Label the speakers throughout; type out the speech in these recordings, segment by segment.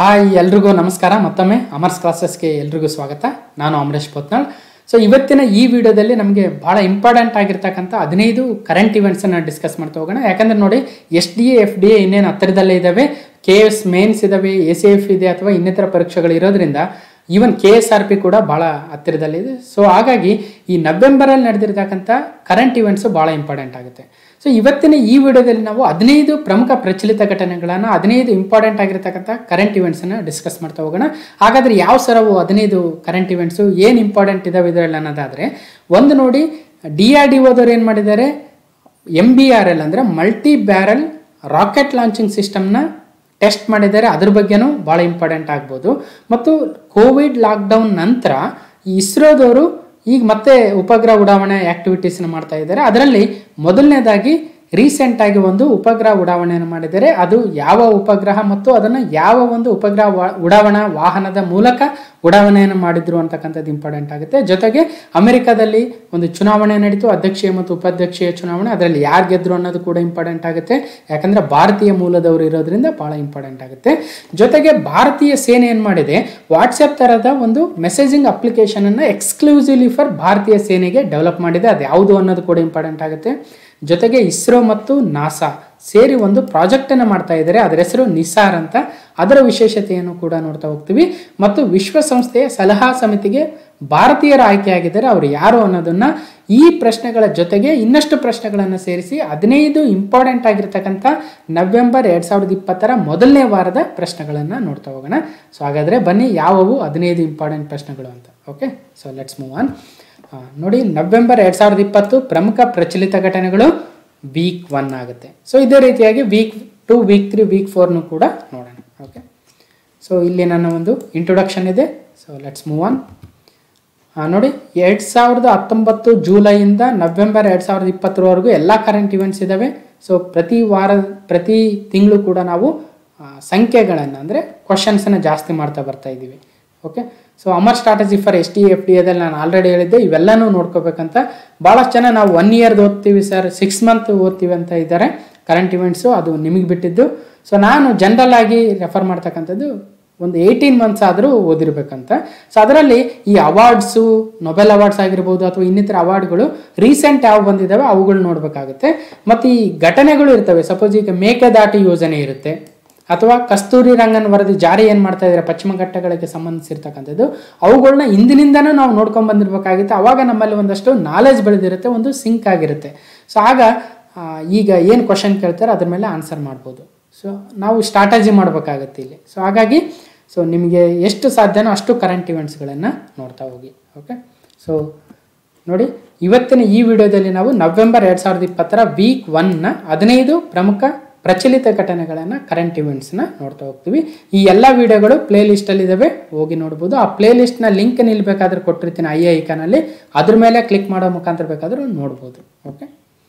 Speaker 1: hi ಎಲ್ರಿಗೂ ನಮಸ್ಕಾರ ಮತ್ತೊಮ್ಮೆ ಅಮರ್ಸ್ ಕ್ಲಾಸಸ್ಗೆ ಎಲ್ರಿಗೂ ಸ್ವಾಗತ ನಾನು ಅಮರೇಶ್ ಪೋತ್ನಾಳ್ ಸೊ ಇವತ್ತಿನ ಈ ವಿಡಿಯೋದಲ್ಲಿ ನಮಗೆ ಭಾಳ ಇಂಪಾರ್ಟೆಂಟ್ ಆಗಿರ್ತಕ್ಕಂಥ ಹದಿನೈದು ಕರೆಂಟ್ ಇವೆಂಟ್ಸನ್ನು ಡಿಸ್ಕಸ್ ಮಾಡ್ತಾ ಹೋಗೋಣ ಯಾಕಂದ್ರೆ ನೋಡಿ S D A F D A ಇನ್ನೇನು ಹತ್ತಿರದಲ್ಲೇ ಇದ್ದಾವೆ ಕೆ ಎಸ್ ಮೇನ್ಸ್ ಇದಾವೆ ಎ ಸಿ ಎಫ್ ಇದೆ ಅಥವಾ ಇನ್ನಿತರ ಪರೀಕ್ಷೆಗಳು ಇರೋದ್ರಿಂದ even K S R P ಕೂಡ ಭಾಳ ಹತ್ತಿರದಲ್ಲಿದೆ ಸೊ ಹಾಗಾಗಿ ಈ ನವೆಂಬರಲ್ಲಿ ನಡೆದಿರ್ತಕ್ಕಂಥ ಕರೆಂಟ್ ಇವೆಂಟ್ಸು ಭಾಳ ಇಂಪಾರ್ಟೆಂಟ್ ಆಗುತ್ತೆ ಸೊ ಇವತ್ತಿನ ಈ ವಿಡಿಯೋದಲ್ಲಿ ನಾವು ಹದಿನೈದು ಪ್ರಮುಖ ಪ್ರಚಲಿತ ಘಟನೆಗಳನ್ನು ಹದಿನೈದು ಇಂಪಾರ್ಟೆಂಟ್ ಆಗಿರ್ತಕ್ಕಂಥ ಕರೆಂಟ್ ಇವೆಂಟ್ಸನ್ನು ಡಿಸ್ಕಸ್ ಮಾಡ್ತಾ ಹೋಗೋಣ ಹಾಗಾದ್ರೆ ಯಾವ ಸರವು ಹದಿನೈದು ಕರೆಂಟ್ ಇವೆಂಟ್ಸು ಏನು ಇಂಪಾರ್ಟೆಂಟ್ ಇದಾವೆ ಇದರಲ್ಲಿ ಅನ್ನೋದಾದರೆ ಒಂದು ನೋಡಿ ಡಿ ಆರ್ ಡಿ ಓದವ್ರು ಏನು ಮಾಡಿದ್ದಾರೆ ಎಮ್ ಬಿ ಆರ್ ಎಲ್ ಅಂದರೆ ಮಲ್ಟಿ ಬ್ಯಾರಲ್ ರಾಕೆಟ್ ಲಾಂಚಿಂಗ್ ಸಿಸ್ಟಮ್ನ ಟೆಸ್ಟ್ ಮಾಡಿದ್ದಾರೆ ಅದ್ರ ಬಗ್ಗೆನೂ ಭಾಳ ಇಂಪಾರ್ಟೆಂಟ್ ಆಗ್ಬೋದು ಮತ್ತು ಕೋವಿಡ್ ಲಾಕ್ಡೌನ್ ನಂತರ ಈ ಇಸ್ರೋದವರು ಈಗ ಮತ್ತೆ ಉಪಗ್ರಹ ಉಡಾವಣೆ ಆಕ್ಟಿವಿಟೀಸ್ನ ಮಾಡ್ತಾ ಇದ್ದಾರೆ ಅದರಲ್ಲಿ ಮೊದಲನೇದಾಗಿ ರೀಸೆಂಟಾಗಿ ಒಂದು ಉಪಗ್ರಹ ಉಡಾವಣೆಯನ್ನು ಮಾಡಿದ್ದಾರೆ ಅದು ಯಾವ ಉಪಗ್ರಹ ಮತ್ತು ಅದನ್ನು ಯಾವ ಒಂದು ಉಪಗ್ರಹ ವಾ- ಉಡಾವಣಾ ವಾಹನದ ಮೂಲಕ ಉಡಾವಣೆಯನ್ನು ಮಾಡಿದ್ರು ಅಂತಕ್ಕಂಥದ್ದು ಇಂಪಾರ್ಟೆಂಟ್ ಆಗುತ್ತೆ ಜೊತೆಗೆ ಅಮೆರಿಕದಲ್ಲಿ ಒಂದು ಚುನಾವಣೆ ನಡೀತು ಅಧ್ಯಕ್ಷೀಯ ಮತ್ತು ಉಪಾಧ್ಯಕ್ಷೀಯ ಚುನಾವಣೆ ಅದರಲ್ಲಿ ಯಾರು ಗೆದ್ರು ಅನ್ನೋದು ಕೂಡ ಇಂಪಾರ್ಟೆಂಟ್ ಆಗುತ್ತೆ ಯಾಕಂದ್ರೆ ಭಾರತೀಯ ಮೂಲದವರು ಇರೋದ್ರಿಂದ ಬಹಳ ಇಂಪಾರ್ಟೆಂಟ್ ಆಗುತ್ತೆ ಜೊತೆಗೆ ಭಾರತೀಯ ಸೇನೆ ಏನು ಮಾಡಿದೆ ವಾಟ್ಸಪ್ ಥರದ ಒಂದು ಮೆಸೇಜಿಂಗ್ ಅಪ್ಲಿಕೇಶನ್ ಅನ್ನು ಎಕ್ಸ್ಕ್ಲೂಸಿವ್ಲಿ ಫಾರ್ ಭಾರತೀಯ ಸೇನೆಗೆ ಡೆವಲಪ್ ಮಾಡಿದೆ ಅದು ಯಾವುದು ಅನ್ನೋದು ಕೂಡ ಇಂಪಾರ್ಟೆಂಟ್ ಆಗುತ್ತೆ ಜೊತೆಗೆ ಇಸ್ರೋ ಮತ್ತು ನಾಸಾ ಸೇರಿ ಒಂದು ಪ್ರಾಜೆಕ್ಟನ್ನು ಮಾಡ್ತಾ ಇದ್ದಾರೆ ಅದರ ಹೆಸರು ನಿಸಾರ್ ಅಂತ ಅದರ ವಿಶೇಷತೆಯನ್ನು ಕೂಡ ನೋಡ್ತಾ ಹೋಗ್ತೀವಿ ಮತ್ತು ವಿಶ್ವಸಂಸ್ಥೆಯ ಸಲಹಾ ಸಮಿತಿಗೆ ಭಾರತೀಯರು ಆಯ್ಕೆಯಾಗಿದ್ದಾರೆ ಅವರು ಯಾರು ಅನ್ನೋದನ್ನ ಈ ಪ್ರಶ್ನೆಗಳ ಜೊತೆಗೆ ಇನ್ನಷ್ಟು ಪ್ರಶ್ನೆಗಳನ್ನು ಸೇರಿಸಿ ಹದಿನೈದು ಇಂಪಾರ್ಟೆಂಟ್ ಆಗಿರ್ತಕ್ಕಂಥ ನವೆಂಬರ್ ಎರಡು ಸಾವಿರದ ಇಪ್ಪತ್ತರ ಮೊದಲನೇ ವಾರದ ಪ್ರಶ್ನೆಗಳನ್ನು ನೋಡ್ತಾ ಹೋಗೋಣ ಸೊ ಹಾಗಾದರೆ ಬನ್ನಿ ಯಾವುವು ಹದಿನೈದು ಇಂಪಾರ್ಟೆಂಟ್ ಪ್ರಶ್ನೆಗಳು ಅಂತ okay so let's move on ಆ, ನೋಡಿ ನವೆಂಬರ್ ಎರಡು ಸಾವಿರದ ಇಪ್ಪತ್ತು ಪ್ರಮುಖ ಪ್ರಚಲಿತ ಘಟನೆಗಳು ವೀಕ್ ಒನ್ ಆಗುತ್ತೆ ಸೊ ಇದೇ ರೀತಿಯಾಗಿ week two week three week ಫೋರ್ನು ಕೂಡ ನೋಡೋಣ ಓಕೆ ಸೊ ಇಲ್ಲಿ ನನ್ನ ಒಂದು ಇಂಟ್ರೊಡಕ್ಷನ್ ಇದೆ ಸೊ ಲೆಟ್ಸ್ ಮೂವ್ ಆನ್ ನೋಡಿ ಎರಡು ಸಾವಿರದ ಹತ್ತೊಂಬತ್ತು ಜೂಲೈಯಿಂದ ನವೆಂಬರ್ ಎರಡು ಸಾವಿರದ ಇಪ್ಪತ್ತರವರೆಗೂ ಎಲ್ಲ ಕರೆಂಟ್ ಇವೆಂಟ್ಸ್ ಇದ್ದಾವೆ ಸೊ ಪ್ರತಿ ವಾರ ಪ್ರತಿ ತಿಂಗಳು ಕೂಡ ನಾವು ಆ, ಸಂಖ್ಯೆಗಳನ್ನು ಅಂದರೆ ಕ್ವಶನ್ಸನ್ನು ಜಾಸ್ತಿ ಮಾಡ್ತಾ ಬರ್ತಾ ಇದ್ದೀವಿ okay so our strategy for S T F D ಎದಲ್ಲಿ ನಾನು ಆಲ್ರೆಡಿ ಹೇಳಿದ್ದೆ ಇವೆಲ್ಲನೂ ನೋಡ್ಕೋಬೇಕಂತ ಭಾಳಷ್ಟು ಜನ ನಾವು ಒನ್ ಇಯರ್ದು ಓದ್ತೀವಿ ಸರ್ ಸಿಕ್ಸ್ ಮಂತ್ ಓದ್ತೀವಿ ಅಂತ ಇದ್ದಾರೆ ಕರೆಂಟ್ ಇವೆಂಟ್ಸು ಅದು ನಿಮಗೆ ಬಿಟ್ಟಿದ್ದು ಸೊ ನಾನು ಜನರಲ್ ಆಗಿ ರೆಫರ್ ಮಾಡ್ತಕ್ಕಂಥದ್ದು ಒಂದು ಏಯ್ಟೀನ್ ಮಂತ್ಸ್ ಆದರೂ ಓದಿರ್ಬೇಕಂತ ಸೊ ಅದರಲ್ಲಿ ಈ ಅವಾರ್ಡ್ಸು ನೊಬೆಲ್ ಅವಾರ್ಡ್ಸ್ ಆಗಿರ್ಬೋದು ಅಥವಾ ಇನ್ನಿತರ ಅವಾರ್ಡ್ಗಳು ರೀಸೆಂಟ್ ಯಾವ ಬಂದಿದ್ದಾವೆ ಅವುಗಳು ನೋಡಬೇಕಾಗುತ್ತೆ ಮತ್ತು ಈ ಘಟನೆಗಳು ಇರ್ತವೆ ಸಪೋಸ್ ಈಗ ಮೇಕೆದಾಟು ಯೋಜನೆ ಇರುತ್ತೆ ಅಥವಾ ಕಸ್ತೂರಿ ರಂಗನ್ ವರದಿ ಜಾರಿ ಏನು ಮಾಡ್ತಾ ಇದ್ದಾರೆ ಪಶ್ಚಿಮ ಘಟ್ಟಗಳಿಗೆ ಸಂಬಂಧಿಸಿರ್ತಕ್ಕಂಥದ್ದು ಅವುಗಳನ್ನ ಇಂದಿನಿಂದನೂ ನಾವು ನೋಡ್ಕೊಂಡ್ ಬಂದಿರಬೇಕಾಗಿತ್ತು ಅವಾಗ ನಮ್ಮಲ್ಲಿ ಒಂದಷ್ಟು ನಾಲೆಜ್ ಬೆಳೆದಿರುತ್ತೆ ಒಂದು ಸಿಂಕ್ ಆಗಿರುತ್ತೆ ಸೊ ಆಗ ಆ, ಈಗ ಏನು ಕ್ವಶನ್ ಕೇಳ್ತಾರೆ ಅದ್ರ ಮೇಲೆ ಆನ್ಸರ್ ಮಾಡ್ಬೋದು ಸೊ ನಾವು ಸ್ಟ್ರಾಟಜಿ ಮಾಡಬೇಕಾಗತ್ತೆ ಇಲ್ಲಿ ಸೊ ಹಾಗಾಗಿ ಸೊ ನಿಮಗೆ ಎಷ್ಟು ಸಾಧ್ಯನೋ ಅಷ್ಟು ಕರೆಂಟ್ ಇವೆಂಟ್ಸ್ಗಳನ್ನು ನೋಡ್ತಾ ಹೋಗಿ ಓಕೆ ಸೊ ನೋಡಿ ಇವತ್ತಿನ ಈ ವಿಡಿಯೋದಲ್ಲಿ ನಾವು ನವೆಂಬರ್ ಎರಡು ಸಾವಿರದ ಇಪ್ಪತ್ತರ ವೀಕ್ ಒನ್ನ ಹದಿನೈದು ಪ್ರಮುಖ ಪ್ರಚಲಿತ ಘಟನೆಗಳನ್ನು ಕರೆಂಟ್ ಇವೆಂಟ್ಸ್ನ ನೋಡ್ತಾ ಹೋಗ್ತೀವಿ ಈ ಎಲ್ಲ ವಿಡಿಯೋಗಳು ಪ್ಲೇ ಲಿಸ್ಟಲ್ಲಿ ಇದ್ದಾವೆ ಹೋಗಿ ನೋಡ್ಬೋದು ಆ ಪ್ಲೇ ಲಿಸ್ಟ್ನ ಲಿಂಕ್ ನಿಲ್ಬೇಕಾದ್ರೆ ಕೊಟ್ಟಿರ್ತೀನಿ ಐ ಐಕಾನಲ್ಲಿ ಅದ್ರ ಮೇಲೆ ಕ್ಲಿಕ್ ಮಾಡೋ ಮುಖಾಂತರ ಬೇಕಾದರೂ ನೋಡ್ಬೋದು ಓಕೆ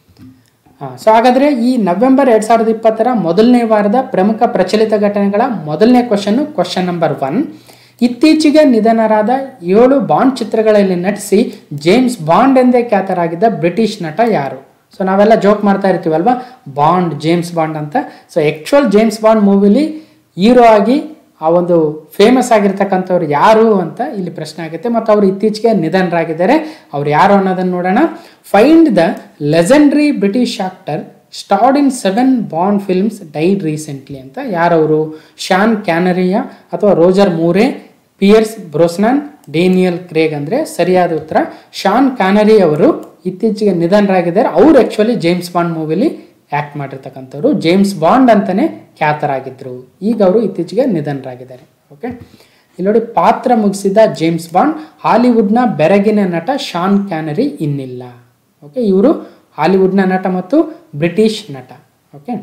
Speaker 1: ಹಾಂ ಸೊ ಹಾಗಾದರೆ ಈ ನವೆಂಬರ್ ಎರಡು ಸಾವಿರದ ಇಪ್ಪತ್ತರ ಮೊದಲನೇ ವಾರದ ಪ್ರಮುಖ ಪ್ರಚಲಿತ ಘಟನೆಗಳ ಮೊದಲನೇ ಕ್ವಶನ್ನು ಕ್ವಶನ್ ನಂಬರ್ ಒನ್ ಇತ್ತೀಚೆಗೆ ನಿಧನರಾದ ಏಳು ಬಾಂಡ್ ಚಿತ್ರಗಳಲ್ಲಿ ನಟಿಸಿ ಜೇಮ್ಸ್ ಬಾಂಡ್ ಎಂದೇ ಖ್ಯಾತರಾಗಿದ್ದ ಬ್ರಿಟಿಷ್ ನಟ ಯಾರು ಸೊ ನಾವೆಲ್ಲ ಜೋಕ್ ಮಾಡ್ತಾ ಇರ್ತೀವಲ್ವಾ ಬಾಂಡ್ ಜೇಮ್ಸ್ ಬಾಂಡ್ ಅಂತ ಸೊ ಆ್ಯಕ್ಚುಯಲ್ ಜೇಮ್ಸ್ ಬಾಂಡ್ ಮೂವಿಲಿ ಹೀರೋ ಆಗಿ ಆ ಒಂದು ಫೇಮಸ್ ಆಗಿರ್ತಕ್ಕಂಥವ್ರು ಯಾರು ಅಂತ ಇಲ್ಲಿ ಪ್ರಶ್ನೆ ಆಗುತ್ತೆ ಮತ್ತು ಅವರು ಇತ್ತೀಚೆಗೆ ನಿಧನರಾಗಿದ್ದಾರೆ ಅವ್ರು ಯಾರು ಅನ್ನೋದನ್ನು ನೋಡೋಣ find the legendary British actor starred in seven Bond films died recently ಅಂತ ಯಾರವರು ಶಾನ್ ಕ್ಯಾನರಿಯಾ ಅಥವಾ Roger Moore Pierce Brosnan Daniel Craig ಅಂದರೆ ಸರಿಯಾದ ಉತ್ತರ ಶಾನ್ ಕ್ಯಾನರಿ ಅವರು ಇತ್ತೀಚೆಗೆ ನಿಧನರಾಗಿದ್ದಾರೆ ಅವರು ಆ್ಯಕ್ಚುಲಿ ಜೇಮ್ಸ್ ಬಾಂಡ್ ಮೂವಿಲಿ ಆ್ಯಕ್ಟ್ ಮಾಡಿರ್ತಕ್ಕಂಥವ್ರು ಜೇಮ್ಸ್ ಬಾಂಡ್ ಅಂತಲೇ ಖ್ಯಾತರಾಗಿದ್ದರು ಈಗ ಅವರು ಇತ್ತೀಚೆಗೆ ನಿಧನರಾಗಿದ್ದಾರೆ ಓಕೆ ಇಲ್ಲಿ ನೋಡಿ ಪಾತ್ರ ಮುಗಿಸಿದ ಜೇಮ್ಸ್ ಬಾಂಡ್ ಹಾಲಿವುಡ್ನ ಬೆರಗಿನ ನಟ ಶಾನ್ ಕ್ಯಾನರಿ ಇನ್ನಿಲ್ಲ ಓಕೆ ಇವರು ಹಾಲಿವುಡ್ನ ನಟ ಮತ್ತು ಬ್ರಿಟಿಷ್ ನಟ ಓಕೆ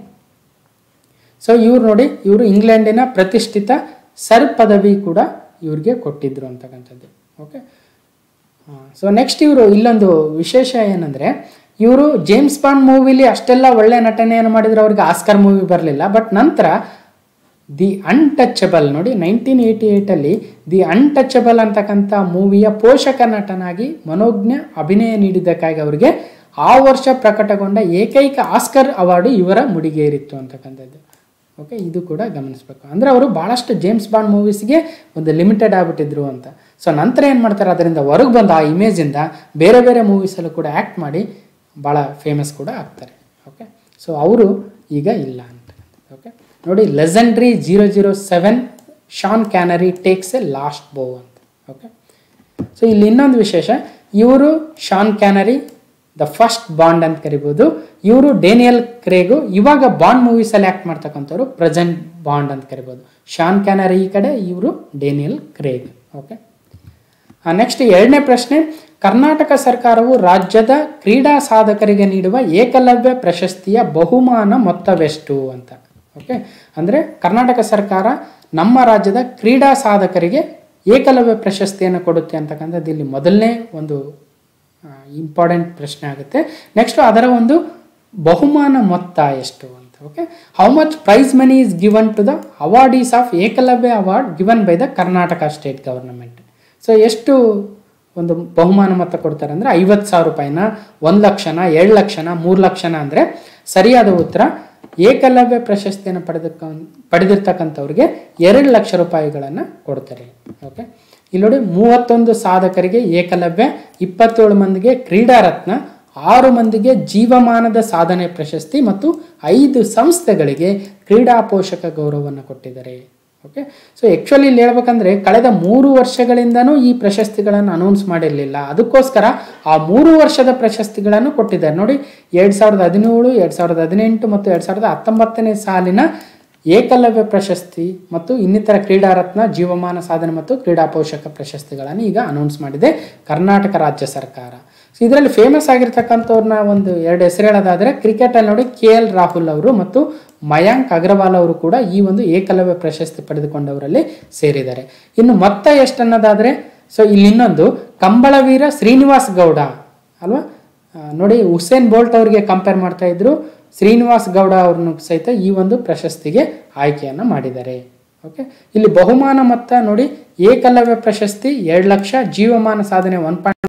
Speaker 1: ಸೊ ಇವ್ರು ನೋಡಿ ಇವರು ಇಂಗ್ಲೆಂಡಿನ ಪ್ರತಿಷ್ಠಿತ ಸರ್ ಪದವಿ ಕೂಡ ಇವ್ರಿಗೆ ಕೊಟ್ಟಿದ್ರು ಅಂತಕ್ಕಂಥದ್ದು ಓಕೆ ಸೊ ನೆಕ್ಸ್ಟ್ ಇವರು ಇಲ್ಲೊಂದು ವಿಶೇಷ ಏನಂದರೆ ಇವರು ಜೇಮ್ಸ್ ಬಾಂಡ್ ಮೂವಿಲಿ ಅಷ್ಟೆಲ್ಲ ಒಳ್ಳೆ ನಟನೆಯನ್ನು ಮಾಡಿದ್ರು ಅವ್ರಿಗೆ ಆಸ್ಕರ್ ಮೂವಿ ಬರಲಿಲ್ಲ ಬಟ್ ನಂತರ ದಿ ಅನ್ಟಚಬಲ್ ನೋಡಿ ನೈನ್ಟೀನ್ ಏಯ್ಟಿ ಏಯ್ಟಲ್ಲಿ ದಿ ಅನ್ಟಚಬಲ್ ಅಂತಕ್ಕಂಥ ಮೂವಿಯ ಪೋಷಕ ನಟನಾಗಿ ಮನೋಜ್ಞ ಅಭಿನಯ ನೀಡಿದ್ದಕ್ಕಾಗಿ ಅವರಿಗೆ ಆ ವರ್ಷ ಪ್ರಕಟಗೊಂಡ ಏಕೈಕ ಆಸ್ಕರ್ ಅವಾರ್ಡು ಇವರ ಮುಡಿಗೇರಿತ್ತು ಅಂತಕ್ಕಂಥದ್ದು ಓಕೆ ಇದು ಕೂಡ ಗಮನಿಸಬೇಕು ಅಂದರೆ ಅವರು ಭಾಳಷ್ಟು ಜೇಮ್ಸ್ ಬಾಂಡ್ ಮೂವೀಸ್ಗೆ ಒಂದು ಲಿಮಿಟೆಡ್ ಆಗಿಬಿಟ್ಟಿದ್ರು ಅಂತ ಸೊ ನಂತರ ಏನು ಮಾಡ್ತಾರೆ ಅದರಿಂದ ಹೊರಗೆ ಬಂದ ಆ ಇಮೇಜಿಂದ ಬೇರೆ ಬೇರೆ ಮೂವೀಸಲ್ಲೂ ಕೂಡ ಆ್ಯಕ್ಟ್ ಮಾಡಿ ಭಾಳ ಫೇಮಸ್ ಕೂಡ ಆಗ್ತಾರೆ ಓಕೆ ಸೊ ಅವರು ಈಗ ಇಲ್ಲ ಅಂತ ಓಕೆ ನೋಡಿ legendary zero zero seven Sean Connery takes a last bow ಅಂತ ಓಕೆ ಸೊ ಇಲ್ಲಿ ಇನ್ನೊಂದು ವಿಶೇಷ ಇವರು Sean Connery the first Bond ಅಂತ ಕರಿಬೋದು ಇವರು ಡೇನಿಯಲ್ ಕ್ರೇಗು ಇವಾಗ ಬಾಂಡ್ ಮೂವೀಸಲ್ಲಿ ಆ್ಯಕ್ಟ್ ಮಾಡ್ತಕ್ಕಂಥವ್ರು ಪ್ರೆಸೆಂಟ್ ಬಾಂಡ್ ಅಂತ ಕರಿಬೋದು ಶಾನ್ ಕ್ಯಾನರಿ ಈ ಕಡೆ ಇವರು ಡೇನಿಯಲ್ ಕ್ರೇಗ್ ಓಕೆ ನೆಕ್ಸ್ಟ್ ಎರಡನೇ ಪ್ರಶ್ನೆ ಕರ್ನಾಟಕ ಸರ್ಕಾರವು ರಾಜ್ಯದ ಕ್ರೀಡಾ ಸಾಧಕರಿಗೆ ನೀಡುವ ಏಕಲವ್ಯ ಪ್ರಶಸ್ತಿಯ ಬಹುಮಾನ ಮೊತ್ತವೆಷ್ಟು ಅಂತ ಓಕೆ ಅಂದರೆ ಕರ್ನಾಟಕ ಸರ್ಕಾರ ನಮ್ಮ ರಾಜ್ಯದ ಕ್ರೀಡಾ ಸಾಧಕರಿಗೆ ಏಕಲವ್ಯ ಪ್ರಶಸ್ತಿಯನ್ನು ಕೊಡುತ್ತೆ ಅಂತಕ್ಕಂಥದ್ದು ಇಲ್ಲಿ ಮೊದಲನೇ ಒಂದು ಇಂಪಾರ್ಟೆಂಟ್ ಪ್ರಶ್ನೆ ಆಗುತ್ತೆ ನೆಕ್ಸ್ಟ್ ಅದರ ಒಂದು ಬಹುಮಾನ ಮೊತ್ತ ಎಷ್ಟು ಅಂತ okay how much prize money is given to the awardees of Eklavya award given by the Karnataka state government so ಎಷ್ಟು ಒಂದು ಬಹುಮಾನ ಮೊತ್ತ ಕೊಡ್ತಾರೆ ಅಂದರೆ ಐವತ್ತು ಸಾವಿರ ರೂಪಾಯಿನ ಒಂದು ಲಕ್ಷನ ಎರಡು ಲಕ್ಷನ ಮೂರು ಲಕ್ಷನ ಅಂದರೆ ಸರಿಯಾದ ಉತ್ತರ ಏಕಲವ್ಯ ಪ್ರಶಸ್ತಿಯನ್ನು ಪಡೆದಕ್ಕ ಪಡೆದಿರ್ತಕ್ಕಂಥವ್ರಿಗೆ ಎರಡು ಲಕ್ಷ ರೂಪಾಯಿಗಳನ್ನು ಕೊಡ್ತಾರೆ ಓಕೆ ಇಲ್ಲಿ ನೋಡಿ ಮೂವತ್ತೊಂದು ಸಾಧಕರಿಗೆ ಏಕಲವ್ಯ ಇಪ್ಪತ್ತೇಳು ಮಂದಿಗೆ ಕ್ರೀಡಾ ರತ್ನ ಆರು ಮಂದಿಗೆ ಜೀವಮಾನದ ಸಾಧನೆ ಪ್ರಶಸ್ತಿ ಮತ್ತು ಐದು ಸಂಸ್ಥೆಗಳಿಗೆ ಕ್ರೀಡಾ ಪೋಷಕ ಗೌರವವನ್ನು ಕೊಟ್ಟಿದ್ದಾರೆ ಓಕೆ ಸೊ ಆ್ಯಕ್ಚುಲಿ ಇಲ್ಲಿ ಹೇಳ್ಬೇಕಂದ್ರೆ ಕಳೆದ ಮೂರು ವರ್ಷಗಳಿಂದನೂ ಈ ಪ್ರಶಸ್ತಿಗಳನ್ನು ಅನೌನ್ಸ್ ಮಾಡಿರಲಿಲ್ಲ ಅದಕ್ಕೋಸ್ಕರ ಆ ಮೂರು ವರ್ಷದ ಪ್ರಶಸ್ತಿಗಳನ್ನು ಕೊಟ್ಟಿದ್ದಾರೆ ನೋಡಿ ಎರಡು ಸಾವಿರದ ಹದಿನೇಳು ಎರಡು ಸಾವಿರದ ಹದಿನೆಂಟು ಮತ್ತು ಎರಡು ಸಾವಿರದ ಹತ್ತೊಂಬತ್ತನೇ ಸಾಲಿನ ಏಕಲವ್ಯ ಪ್ರಶಸ್ತಿ ಮತ್ತು ಇನ್ನಿತರ ಕ್ರೀಡಾ ರತ್ನ ಜೀವಮಾನ ಸಾಧನೆ ಮತ್ತು ಕ್ರೀಡಾ ಪೋಷಕ ಪ್ರಶಸ್ತಿಗಳನ್ನು ಈಗ ಅನೌನ್ಸ್ ಮಾಡಿದೆ ಕರ್ನಾಟಕ ರಾಜ್ಯ ಸರ್ಕಾರ ಸೊ ಇದರಲ್ಲಿ ಫೇಮಸ್ ಆಗಿರ್ತಕ್ಕಂಥವ್ರನ್ನ ಒಂದು ಎರಡು ಹೆಸರು ಹೇಳೋದಾದರೆ ಕ್ರಿಕೆಟಲ್ಲಿ ನೋಡಿ ಕೆ ಎಲ್ ರಾಹುಲ್ ಅವರು ಮತ್ತು ಮಯಾಂಕ್ ಅಗ್ರವಾಲ್ ಅವರು ಕೂಡ ಈ ಒಂದು ಏಕಲವ್ಯ ಪ್ರಶಸ್ತಿ ಪಡೆದುಕೊಂಡವರಲ್ಲಿ ಸೇರಿದ್ದಾರೆ ಇನ್ನು ಮೊತ್ತ ಎಷ್ಟು ಅನ್ನೋದಾದರೆ ಸೊ ಇಲ್ಲಿ ಇನ್ನೊಂದು ಕಂಬಳವೀರ ಶ್ರೀನಿವಾಸ್ ಗೌಡ ಅಲ್ವಾ ಆ, ನೋಡಿ ಹುಸೇನ್ ಬೋಲ್ಟ್ ಅವರಿಗೆ ಕಂಪೇರ್ ಮಾಡ್ತಾ ಇದ್ರು ಶ್ರೀನಿವಾಸ್ ಗೌಡ ಅವ್ರನ್ನು ಸಹಿತ ಈ ಒಂದು ಪ್ರಶಸ್ತಿಗೆ ಆಯ್ಕೆಯನ್ನು ಮಾಡಿದ್ದಾರೆ ಓಕೆ ಇಲ್ಲಿ ಬಹುಮಾನ ಮೊತ್ತ ನೋಡಿ ಏಕಲವ್ಯ ಪ್ರಶಸ್ತಿ ಎರಡು ಲಕ್ಷ ಜೀವಮಾನ ಸಾಧನೆ ಒನ್ ಪಾಯಿಂಟ್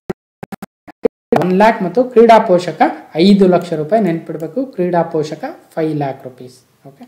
Speaker 1: ಒನ್ ಲ್ಯಾಕ್ ಮತ್ತು ಕ್ರೀಡಾ ಪೋಷಕ ಐದು ಲಕ್ಷ ರೂಪಾಯಿ ನೆನ್ಪಿಡಬೇಕು ಕ್ರೀಡಾ ಪೋಷಕ five lakh rupees okay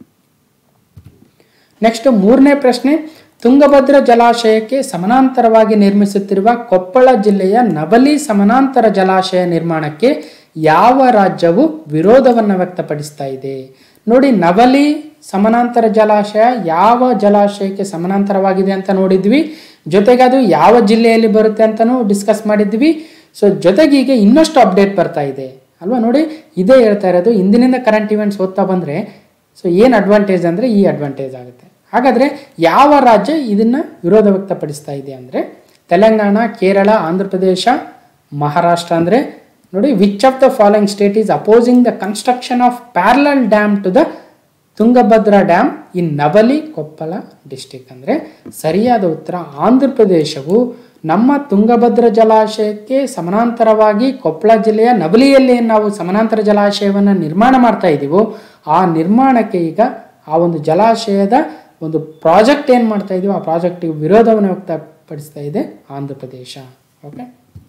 Speaker 1: next ಮೂರನೇ ಪ್ರಶ್ನೆ ತುಂಗಭದ್ರ ಜಲಾಶಯಕ್ಕೆ ಸಮಾನಾಂತರವಾಗಿ ನಿರ್ಮಿಸುತ್ತಿರುವ ಕೊಪ್ಪಳ ಜಿಲ್ಲೆಯ ನವಲಿ ಸಮಾನಾಂತರ ಜಲಾಶಯ ನಿರ್ಮಾಣಕ್ಕೆ ಯಾವ ರಾಜ್ಯವು ವಿರೋಧವನ್ನು ವ್ಯಕ್ತಪಡಿಸ್ತಾ ಇದೆ ನೋಡಿ ನವಲಿ ಸಮಾನಾಂತರ ಜಲಾಶಯ ಯಾವ ಜಲಾಶಯಕ್ಕೆ ಸಮಾನಾಂತರವಾಗಿದೆ ಅಂತ ನೋಡಿದ್ವಿ ಜೊತೆಗೆ ಅದು ಯಾವ ಜಿಲ್ಲೆಯಲ್ಲಿ ಬರುತ್ತೆ ಅಂತಲೂ ಡಿಸ್ಕಸ್ ಮಾಡಿದ್ವಿ ಸೊ ಜೊತೆಗೆ ಈಗ ಇನ್ನಷ್ಟು ಅಪ್ಡೇಟ್ ಬರ್ತಾ ಇದೆ ಅಲ್ವಾ ನೋಡಿ ಇದೇ ಹೇಳ್ತಾ ಇರೋದು ಇಂದಿನಿಂದ ಕರೆಂಟ್ ಇವೆಂಟ್ಸ್ ಓದ್ತಾ ಬಂದರೆ ಸೊ ಏನು ಅಡ್ವಾಂಟೇಜ್ ಅಂದರೆ ಈ ಅಡ್ವಾಂಟೇಜ್ ಆಗುತ್ತೆ ಹಾಗಾದರೆ ಯಾವ ರಾಜ್ಯ ಇದನ್ನು ವಿರೋಧ ವ್ಯಕ್ತಪಡಿಸ್ತಾ ಇದೆ ಅಂದರೆ ತೆಲಂಗಾಣ ಕೇರಳ ಆಂಧ್ರ ಪ್ರದೇಶ ಮಹಾರಾಷ್ಟ್ರ ಅಂದರೆ ನೋಡಿ which of the following state is opposing the construction of parallel dam to the Tungabhadra dam in Navali Koppal district ಅಂದರೆ ಸರಿಯಾದ ಉತ್ತರ ಆಂಧ್ರ ಪ್ರದೇಶವು ನಮ್ಮ ತುಂಗಭದ್ರ ಜಲಾಶಯಕ್ಕೆ ಸಮಾನಾಂತರವಾಗಿ ಕೊಪ್ಪಳ ಜಿಲ್ಲೆಯ ನವಲಿಯಲ್ಲಿ ಏನ್ ನಾವು ಸಮಾನಾಂತರ ಜಲಾಶಯವನ್ನು ನಿರ್ಮಾಣ ಮಾಡ್ತಾ ಇದ್ದೀವೋ ಆ ನಿರ್ಮಾಣಕ್ಕೆ ಈಗ ಆ ಒಂದು ಜಲಾಶಯದ ಒಂದು ಪ್ರಾಜೆಕ್ಟ್ ಏನು ಮಾಡ್ತಾ ಇದೀವೋ ಆ ಪ್ರಾಜೆಕ್ಟಿಗೆ ವಿರೋಧವನ್ನು ವ್ಯಕ್ತಪಡಿಸ್ತಾ ಇದೆ ಆಂಧ್ರ ಪ್ರದೇಶ ಓಕೆ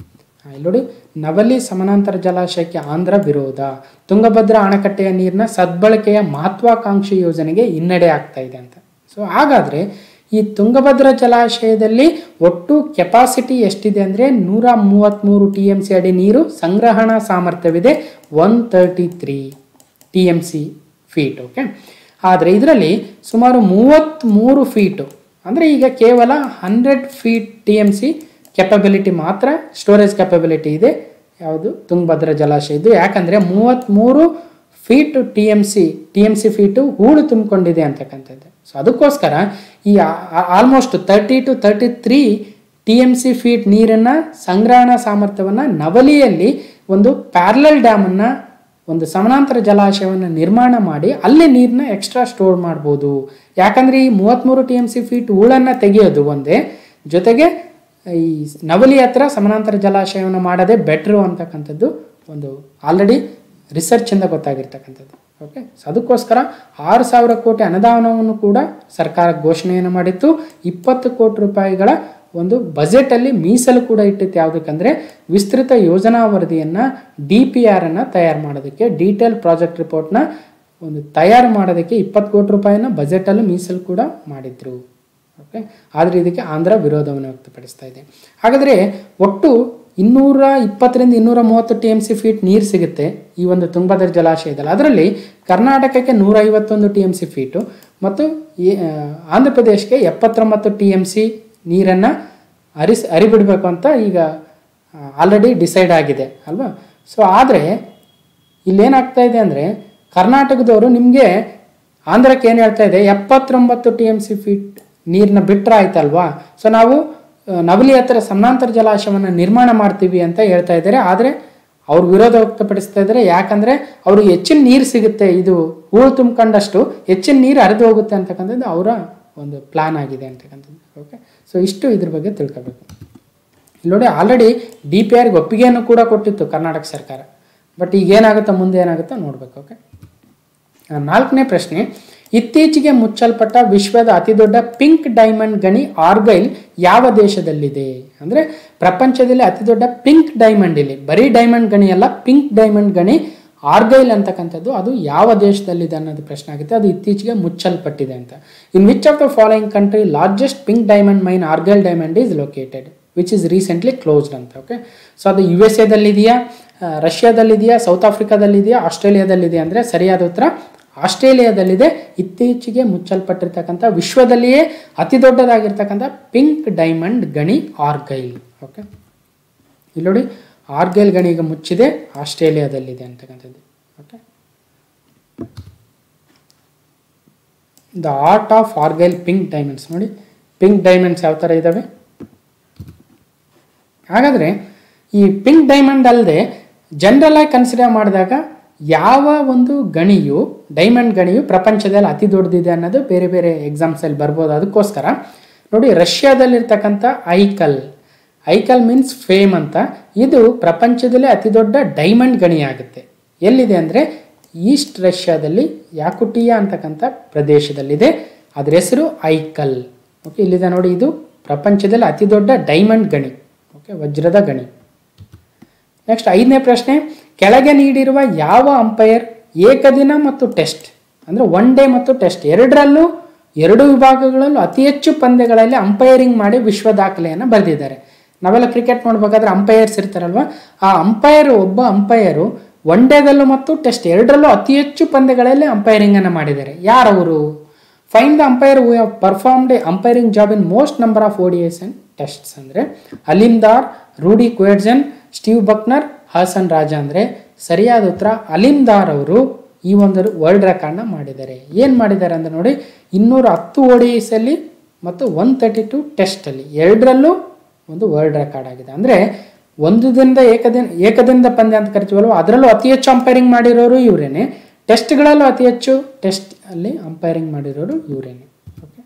Speaker 1: ಆ, ಇಲ್ಲಿ ನೋಡಿ ನವಲಿ ಸಮಾನಾಂತರ ಜಲಾಶಯಕ್ಕೆ ಆಂಧ್ರ ವಿರೋಧ ತುಂಗಭದ್ರಾ ಅಣೆಕಟ್ಟೆಯ ನೀರಿನ ಸದ್ಬಳಕೆಯ ಮಹತ್ವಾಕಾಂಕ್ಷಿ ಯೋಜನೆಗೆ ಹಿನ್ನಡೆ ಆಗ್ತಾ ಇದೆ ಅಂತ ಸೊ ಹಾಗಾದರೆ ಈ ತುಂಗಭದ್ರಾ ಜಲಾಶಯದಲ್ಲಿ ಒಟ್ಟು ಕೆಪಾಸಿಟಿ ಎಷ್ಟಿದೆ ಅಂದರೆ ನೂರ ಮೂವತ್ತ್ಮೂರು ಟಿ ಎಮ್ ಸಿ ಅಡಿ ನೀರು ಸಂಗ್ರಹಣಾ ಸಾಮರ್ಥ್ಯವಿದೆ one thirty three T M C feet okay ಆದರೆ ಇದರಲ್ಲಿ ಸುಮಾರು ಮೂವತ್ತ್ಮೂರು ಫೀಟು ಅಂದರೆ ಈಗ ಕೇವಲ hundred feet T M C capability ಮಾತ್ರ ಸ್ಟೋರೇಜ್ ಕೆಪಬಿಲಿಟಿ ಇದೆ ಯಾವುದು ತುಂಗಭದ್ರಾ ಜಲಾಶಯದ್ದು ಯಾಕಂದರೆ ಮೂವತ್ತ್ಮೂರು feet T M C T M C feet ಹೂಳು ತುಂಬಿಕೊಂಡಿದೆ ಅಂತಕ್ಕಂಥದ್ದು ಸೊ ಅದಕ್ಕೋಸ್ಕರ ಈ almost thirty two thirty three T M C feet ನೀರನ್ನು ಸಂಗ್ರಹಣಾ ಸಾಮರ್ಥ್ಯವನ್ನು ನವಲಿಯಲ್ಲಿ ಒಂದು ಪ್ಯಾರಲಲ್ ಡ್ಯಾಮನ್ನು ಒಂದು ಸಮಾನಾಂತರ ಜಲಾಶಯವನ್ನು ನಿರ್ಮಾಣ ಮಾಡಿ ಅಲ್ಲಿ ನೀರನ್ನ ಎಕ್ಸ್ಟ್ರಾ ಸ್ಟೋರ್ ಮಾಡ್ಬೋದು ಯಾಕಂದರೆ ಈ ಮೂವತ್ತ್ಮೂರು ಟಿ ಎಮ್ ಸಿ ಫೀಟ್ ಹೂಳನ್ನು ತೆಗೆಯೋದು ಒಂದೇ ಜೊತೆಗೆ ಈ ನವಲಿ ಹತ್ರ ಸಮಾನಾಂತರ ಜಲಾಶಯವನ್ನು ಮಾಡೋದೇ ಬೆಟ್ರು ಅಂತಕ್ಕಂಥದ್ದು ಒಂದು ಆಲ್ರೆಡಿ ರಿಸರ್ಚಿಂದ ಗೊತ್ತಾಗಿರ್ತಕ್ಕಂಥದ್ದು ಓಕೆ ಸೊ ಅದಕ್ಕೋಸ್ಕರ ಆರು ಸಾವಿರ ಕೋಟಿ ಅನುದಾನವನ್ನು ಕೂಡ ಸರ್ಕಾರ ಘೋಷಣೆಯನ್ನು ಮಾಡಿತ್ತು ಇಪ್ಪತ್ತು ಕೋಟಿ ರೂಪಾಯಿಗಳ ಒಂದು ಬಜೆಟಲ್ಲಿ ಮೀಸಲು ಕೂಡ ಇಟ್ಟಿತ್ತು ಯಾವುದಕ್ಕಂದರೆ ವಿಸ್ತೃತ ಯೋಜನಾ ವರದಿಯನ್ನು ಡಿ ಪಿ ಆರನ್ನು ತಯಾರು ಮಾಡೋದಕ್ಕೆ ಡೀಟೇಲ್ ಪ್ರಾಜೆಕ್ಟ್ ರಿಪೋರ್ಟ್ನ ಒಂದು ತಯಾರು ಮಾಡೋದಕ್ಕೆ ಇಪ್ಪತ್ತು ಕೋಟಿ ರೂಪಾಯಿನ ಬಜೆಟಲ್ಲೂ ಮೀಸಲು ಕೂಡ ಮಾಡಿದ್ರು ಓಕೆ ಆದರೆ ಇದಕ್ಕೆ ಆಂಧ್ರ ವಿರೋಧವನ್ನು ವ್ಯಕ್ತಪಡಿಸ್ತಾ ಇದೆ ಹಾಗಾದರೆ ಒಟ್ಟು ಇನ್ನೂರ ಇಪ್ಪತ್ತರಿಂದ ಇನ್ನೂರ ಮೂವತ್ತು ಟಿ ಎಮ್ ಸಿ ಫೀಟ್ ನೀರು ಸಿಗುತ್ತೆ ಈ ಒಂದು ತುಂಗಭದ್ರಾ ಜಲಾಶಯದಲ್ಲಿ ಅದರಲ್ಲಿ ಕರ್ನಾಟಕಕ್ಕೆ ನೂರ ಐವತ್ತೊಂದು ಟಿ ಎಮ್ ಸಿ ಫೀಟು ಮತ್ತು ಈ ಆ, ಆಂಧ್ರ ಪ್ರದೇಶಕ್ಕೆ ಎಪ್ಪತ್ತೊಂಬತ್ತು ಟಿ ಎಮ್ ಸಿ ನೀರನ್ನು ಹರಿಸ್ ಹರಿಬಿಡಬೇಕು ಅಂತ ಈಗ ಆಲ್ರೆಡಿ ಡಿಸೈಡ್ ಆಗಿದೆ ಅಲ್ವಾ ಸೊ ಆದರೆ ಇಲ್ಲೇನಾಗ್ತಾ ಇದೆ ಅಂದರೆ ಕರ್ನಾಟಕದವರು ನಿಮಗೆ ಆಂಧ್ರಕ್ಕೆ ಏನು ಹೇಳ್ತಾ ಇದೆ ಎಪ್ಪತ್ತೊಂಬತ್ತು ಟಿ ಎಮ್ ಸಿ ಫೀಟ್ ನೀರನ್ನ ಬಿಟ್ಟರೆ ಆಯ್ತಲ್ವಾ ಸೊ ನಾವು ಆ, ನವಲಿ ಹತ್ರ ಸಮಾನಾಂತರ ಜಲಾಶಯವನ್ನು ನಿರ್ಮಾಣ ಮಾಡ್ತೀವಿ ಅಂತ ಹೇಳ್ತಾ ಇದ್ದಾರೆ ಆದರೆ ಅವ್ರು ವಿರೋಧ ವ್ಯಕ್ತಪಡಿಸ್ತಾ ಇದ್ದಾರೆ ಯಾಕಂದರೆ ಅವ್ರಿಗೆ ಹೆಚ್ಚಿನ ನೀರು ಸಿಗುತ್ತೆ ಇದು ಹೂಳು ತುಂಬ್ಕೊಂಡಷ್ಟು ಹೆಚ್ಚಿನ ನೀರು ಹರಿದು ಹೋಗುತ್ತೆ ಅಂತಕ್ಕಂಥದ್ದು ಅವರ ಒಂದು ಪ್ಲಾನ್ ಆಗಿದೆ ಅಂತಕ್ಕಂಥದ್ದು ಓಕೆ ಸೊ ಇಷ್ಟು ಇದ್ರ ಬಗ್ಗೆ ತಿಳ್ಕೊಬೇಕು ಇಲ್ಲಿ ನೋಡಿ ಆಲ್ರೆಡಿ ಡಿ ಪಿ ಆರ್ಗೆ ಒಪ್ಪಿಗೆಯನ್ನು ಕೂಡ ಕೊಟ್ಟಿತ್ತು ಕರ್ನಾಟಕ ಸರ್ಕಾರ ಬಟ್ ಈಗ ಏನಾಗುತ್ತೋ ಮುಂದೆ ಏನಾಗುತ್ತೋ ನೋಡ್ಬೇಕು ಓಕೆ ಆ, ನಾಲ್ಕನೇ ಪ್ರಶ್ನೆ ಇತ್ತೀಚೆಗೆ ಮುಚ್ಚಲ್ಪಟ್ಟ ವಿಶ್ವದ ಅತಿದೊಡ್ಡ ಪಿಂಕ್ ಡೈಮಂಡ್ ಗಣಿ ಆರ್ಗೈಲ್ ಯಾವ ದೇಶದಲ್ಲಿದೆ ಅಂದರೆ ಪ್ರಪಂಚದಲ್ಲಿ ಅತಿದೊಡ್ಡ ಪಿಂಕ್ ಡೈಮಂಡ್ ಇಲ್ಲಿ ಬರೀ ಡೈಮಂಡ್ ಗಣಿ ಅಲ್ಲ ಪಿಂಕ್ ಡೈಮಂಡ್ ಗಣಿ ಆರ್ಗೈಲ್ ಅಂತಕ್ಕಂಥದ್ದು ಅದು ಯಾವ ದೇಶದಲ್ಲಿದೆ ಅನ್ನೋದು ಪ್ರಶ್ನೆ ಆಗುತ್ತೆ ಅದು ಇತ್ತೀಚೆಗೆ ಮುಚ್ಚಲ್ಪಟ್ಟಿದೆ ಅಂತ in which of the following country largest pink diamond mine Argyle diamond is located which is recently closed ಅಂತ ಓಕೆ ಸೊ ಅದು ಯು ಎಸ್ ಎದಲ್ಲಿದೆಯಾ ರಷ್ಯಾದಲ್ಲಿದೆಯಾ ಸೌತ್ ಆಫ್ರಿಕಾದಲ್ಲಿದೆಯಾ ಆಸ್ಟ್ರೇಲಿಯಾದಲ್ಲಿದೆಯಾ ಅಂದರೆ ಸರಿಯಾದ ಉತ್ತರ ಆಸ್ಟ್ರೇಲಿಯಾದಲ್ಲಿದೆ ಇತ್ತೀಚೆಗೆ ಮುಚ್ಚಲ್ಪಟ್ಟಿರ್ತಕ್ಕಂಥ ವಿಶ್ವದಲ್ಲಿಯೇ ಅತಿ ದೊಡ್ಡದಾಗಿರ್ತಕ್ಕಂಥ ಪಿಂಕ್ ಡೈಮಂಡ್ ಗಣಿ ಆರ್ಗೈಲ್ ಓಕೆ ಇಲ್ಲಿ ನೋಡಿ ಆರ್ಗೈಲ್ ಗಣಿ ಈಗ ಮುಚ್ಚಿದೆ ಆಸ್ಟ್ರೇಲಿಯಾದಲ್ಲಿದೆ ಅಂತಕ್ಕಂಥದ್ದು okay the art of Argyle pink diamonds ನೋಡಿ ಪಿಂಕ್ ಡೈಮಂಡ್ಸ್ ಯಾವ ಥರ ಇದ್ದಾವೆ ಹಾಗಾದರೆ ಈ ಪಿಂಕ್ ಡೈಮಂಡ್ ಅಲ್ಲದೆ ಜನರಲ್ ಆಗಿ ಕನ್ಸಿಡರ್ ಮಾಡಿದಾಗ ಯಾವ ಒಂದು ಗಣಿಯು ಡೈಮಂಡ್ ಗಣಿಯು ಪ್ರಪಂಚದಲ್ಲಿ ಅತಿ ದೊಡ್ಡದಿದೆ ಅನ್ನೋದು ಬೇರೆ ಬೇರೆ ಎಕ್ಸಾಮ್ಸಲ್ಲಿ ಬರ್ಬೋದು ಅದಕ್ಕೋಸ್ಕರ ನೋಡಿ ರಷ್ಯಾದಲ್ಲಿರ್ತಕ್ಕಂಥ ಐಕಲ್ ಐಕಲ್ ಮೀನ್ಸ್ ಫೇಮ್ ಅಂತ ಇದು ಪ್ರಪಂಚದಲ್ಲೇ ಅತಿ ದೊಡ್ಡ ಡೈಮಂಡ್ ಗಣಿ ಆಗುತ್ತೆ ಎಲ್ಲಿದೆ ಅಂದರೆ ಈಸ್ಟ್ ರಷ್ಯಾದಲ್ಲಿ ಯಾಕುಟಿಯಾ ಅಂತಕ್ಕಂಥ ಪ್ರದೇಶದಲ್ಲಿದೆ ಅದರ ಹೆಸರು ಐಕಲ್ ಓಕೆ ಇಲ್ಲಿದೆ ನೋಡಿ ಇದು ಪ್ರಪಂಚದಲ್ಲಿ ಅತಿ ದೊಡ್ಡ ಡೈಮಂಡ್ ಗಣಿ ಓಕೆ ವಜ್ರದ ಗಣಿ ನೆಕ್ಸ್ಟ್ ಐದನೇ ಪ್ರಶ್ನೆ ಕೆಳಗೆ ನೀಡಿರುವ ಯಾವ ಅಂಪೈರ್ ಏಕದಿನ ಮತ್ತು ಟೆಸ್ಟ್ ಅಂದರೆ ಒನ್ ಡೇ ಮತ್ತು ಟೆಸ್ಟ್ ಎರಡರಲ್ಲೂ ಎರಡು ವಿಭಾಗಗಳಲ್ಲೂ ಅತಿ ಹೆಚ್ಚು ಪಂದ್ಯಗಳಲ್ಲಿ ಅಂಪೈರಿಂಗ್ ಮಾಡಿ ವಿಶ್ವ ದಾಖಲೆಯನ್ನು ಬರೆದಿದ್ದಾರೆ ನಾವೆಲ್ಲ ಕ್ರಿಕೆಟ್ ನೋಡ್ಬೇಕಾದ್ರೆ ಅಂಪೈರ್ಸ್ ಇರ್ತಾರಲ್ವ ಆ ಅಂಪೈರ್ ಒಬ್ಬ ಅಂಪೈರು ಒನ್ ಡೇದಲ್ಲೂ ಮತ್ತು ಟೆಸ್ಟ್ ಎರಡರಲ್ಲೂ ಅತಿ ಹೆಚ್ಚು ಪಂದ್ಯಗಳಲ್ಲಿ ಅಂಪೈರಿಂಗನ್ನು ಮಾಡಿದ್ದಾರೆ ಯಾರವರು fine the umpire who have performed a umpiring job in most number of ODIs and tests ಅಂದರೆ ಅಲಿಮ್ದಾರ್ ರೂಡಿ ಕ್ವೇಡ್ಜನ್ ಸ್ಟೀವ್ ಬಕ್ನರ್ ಹಾಸನ್ ರಾಜ ಅಂದರೆ ಸರಿಯಾದ ಉತ್ತರ ಅಲಿಮ್ದಾರ್ ಅವರು ಈ ಒಂದು ವರ್ಲ್ಡ್ ರೆಕಾರ್ಡ್ನ ಮಾಡಿದ್ದಾರೆ ಏನು ಮಾಡಿದ್ದಾರೆ ಅಂತ ನೋಡಿ ಇನ್ನೂರ ಹತ್ತು ಓಡಿಎಸಲ್ಲಿ ಮತ್ತು ಒನ್ ತರ್ಟಿ ಟು ಟೆಸ್ಟಲ್ಲಿ ಎರಡರಲ್ಲೂ ಒಂದು ವರ್ಲ್ಡ್ ರೆಕಾರ್ಡ್ ಆಗಿದೆ ಅಂದರೆ ಒಂದು ದಿನದ ಏಕದಿನ ಏಕದಿನದ ಪಂದ್ಯ ಅಂತ ಕರಿತೀವಲ್ವ ಅದರಲ್ಲೂ ಅತಿ ಹೆಚ್ಚು ಅಂಪೈರಿಂಗ್ ಮಾಡಿರೋರು ಇವರೇನೆ ಟೆಸ್ಟ್ಗಳಲ್ಲೂ ಅತಿ ಹೆಚ್ಚು ಟೆಸ್ಟ್ ಅಲ್ಲಿ ಅಂಪೈರಿಂಗ್ ಮಾಡಿರೋರು ಇವರೇನೆ ಓಕೆ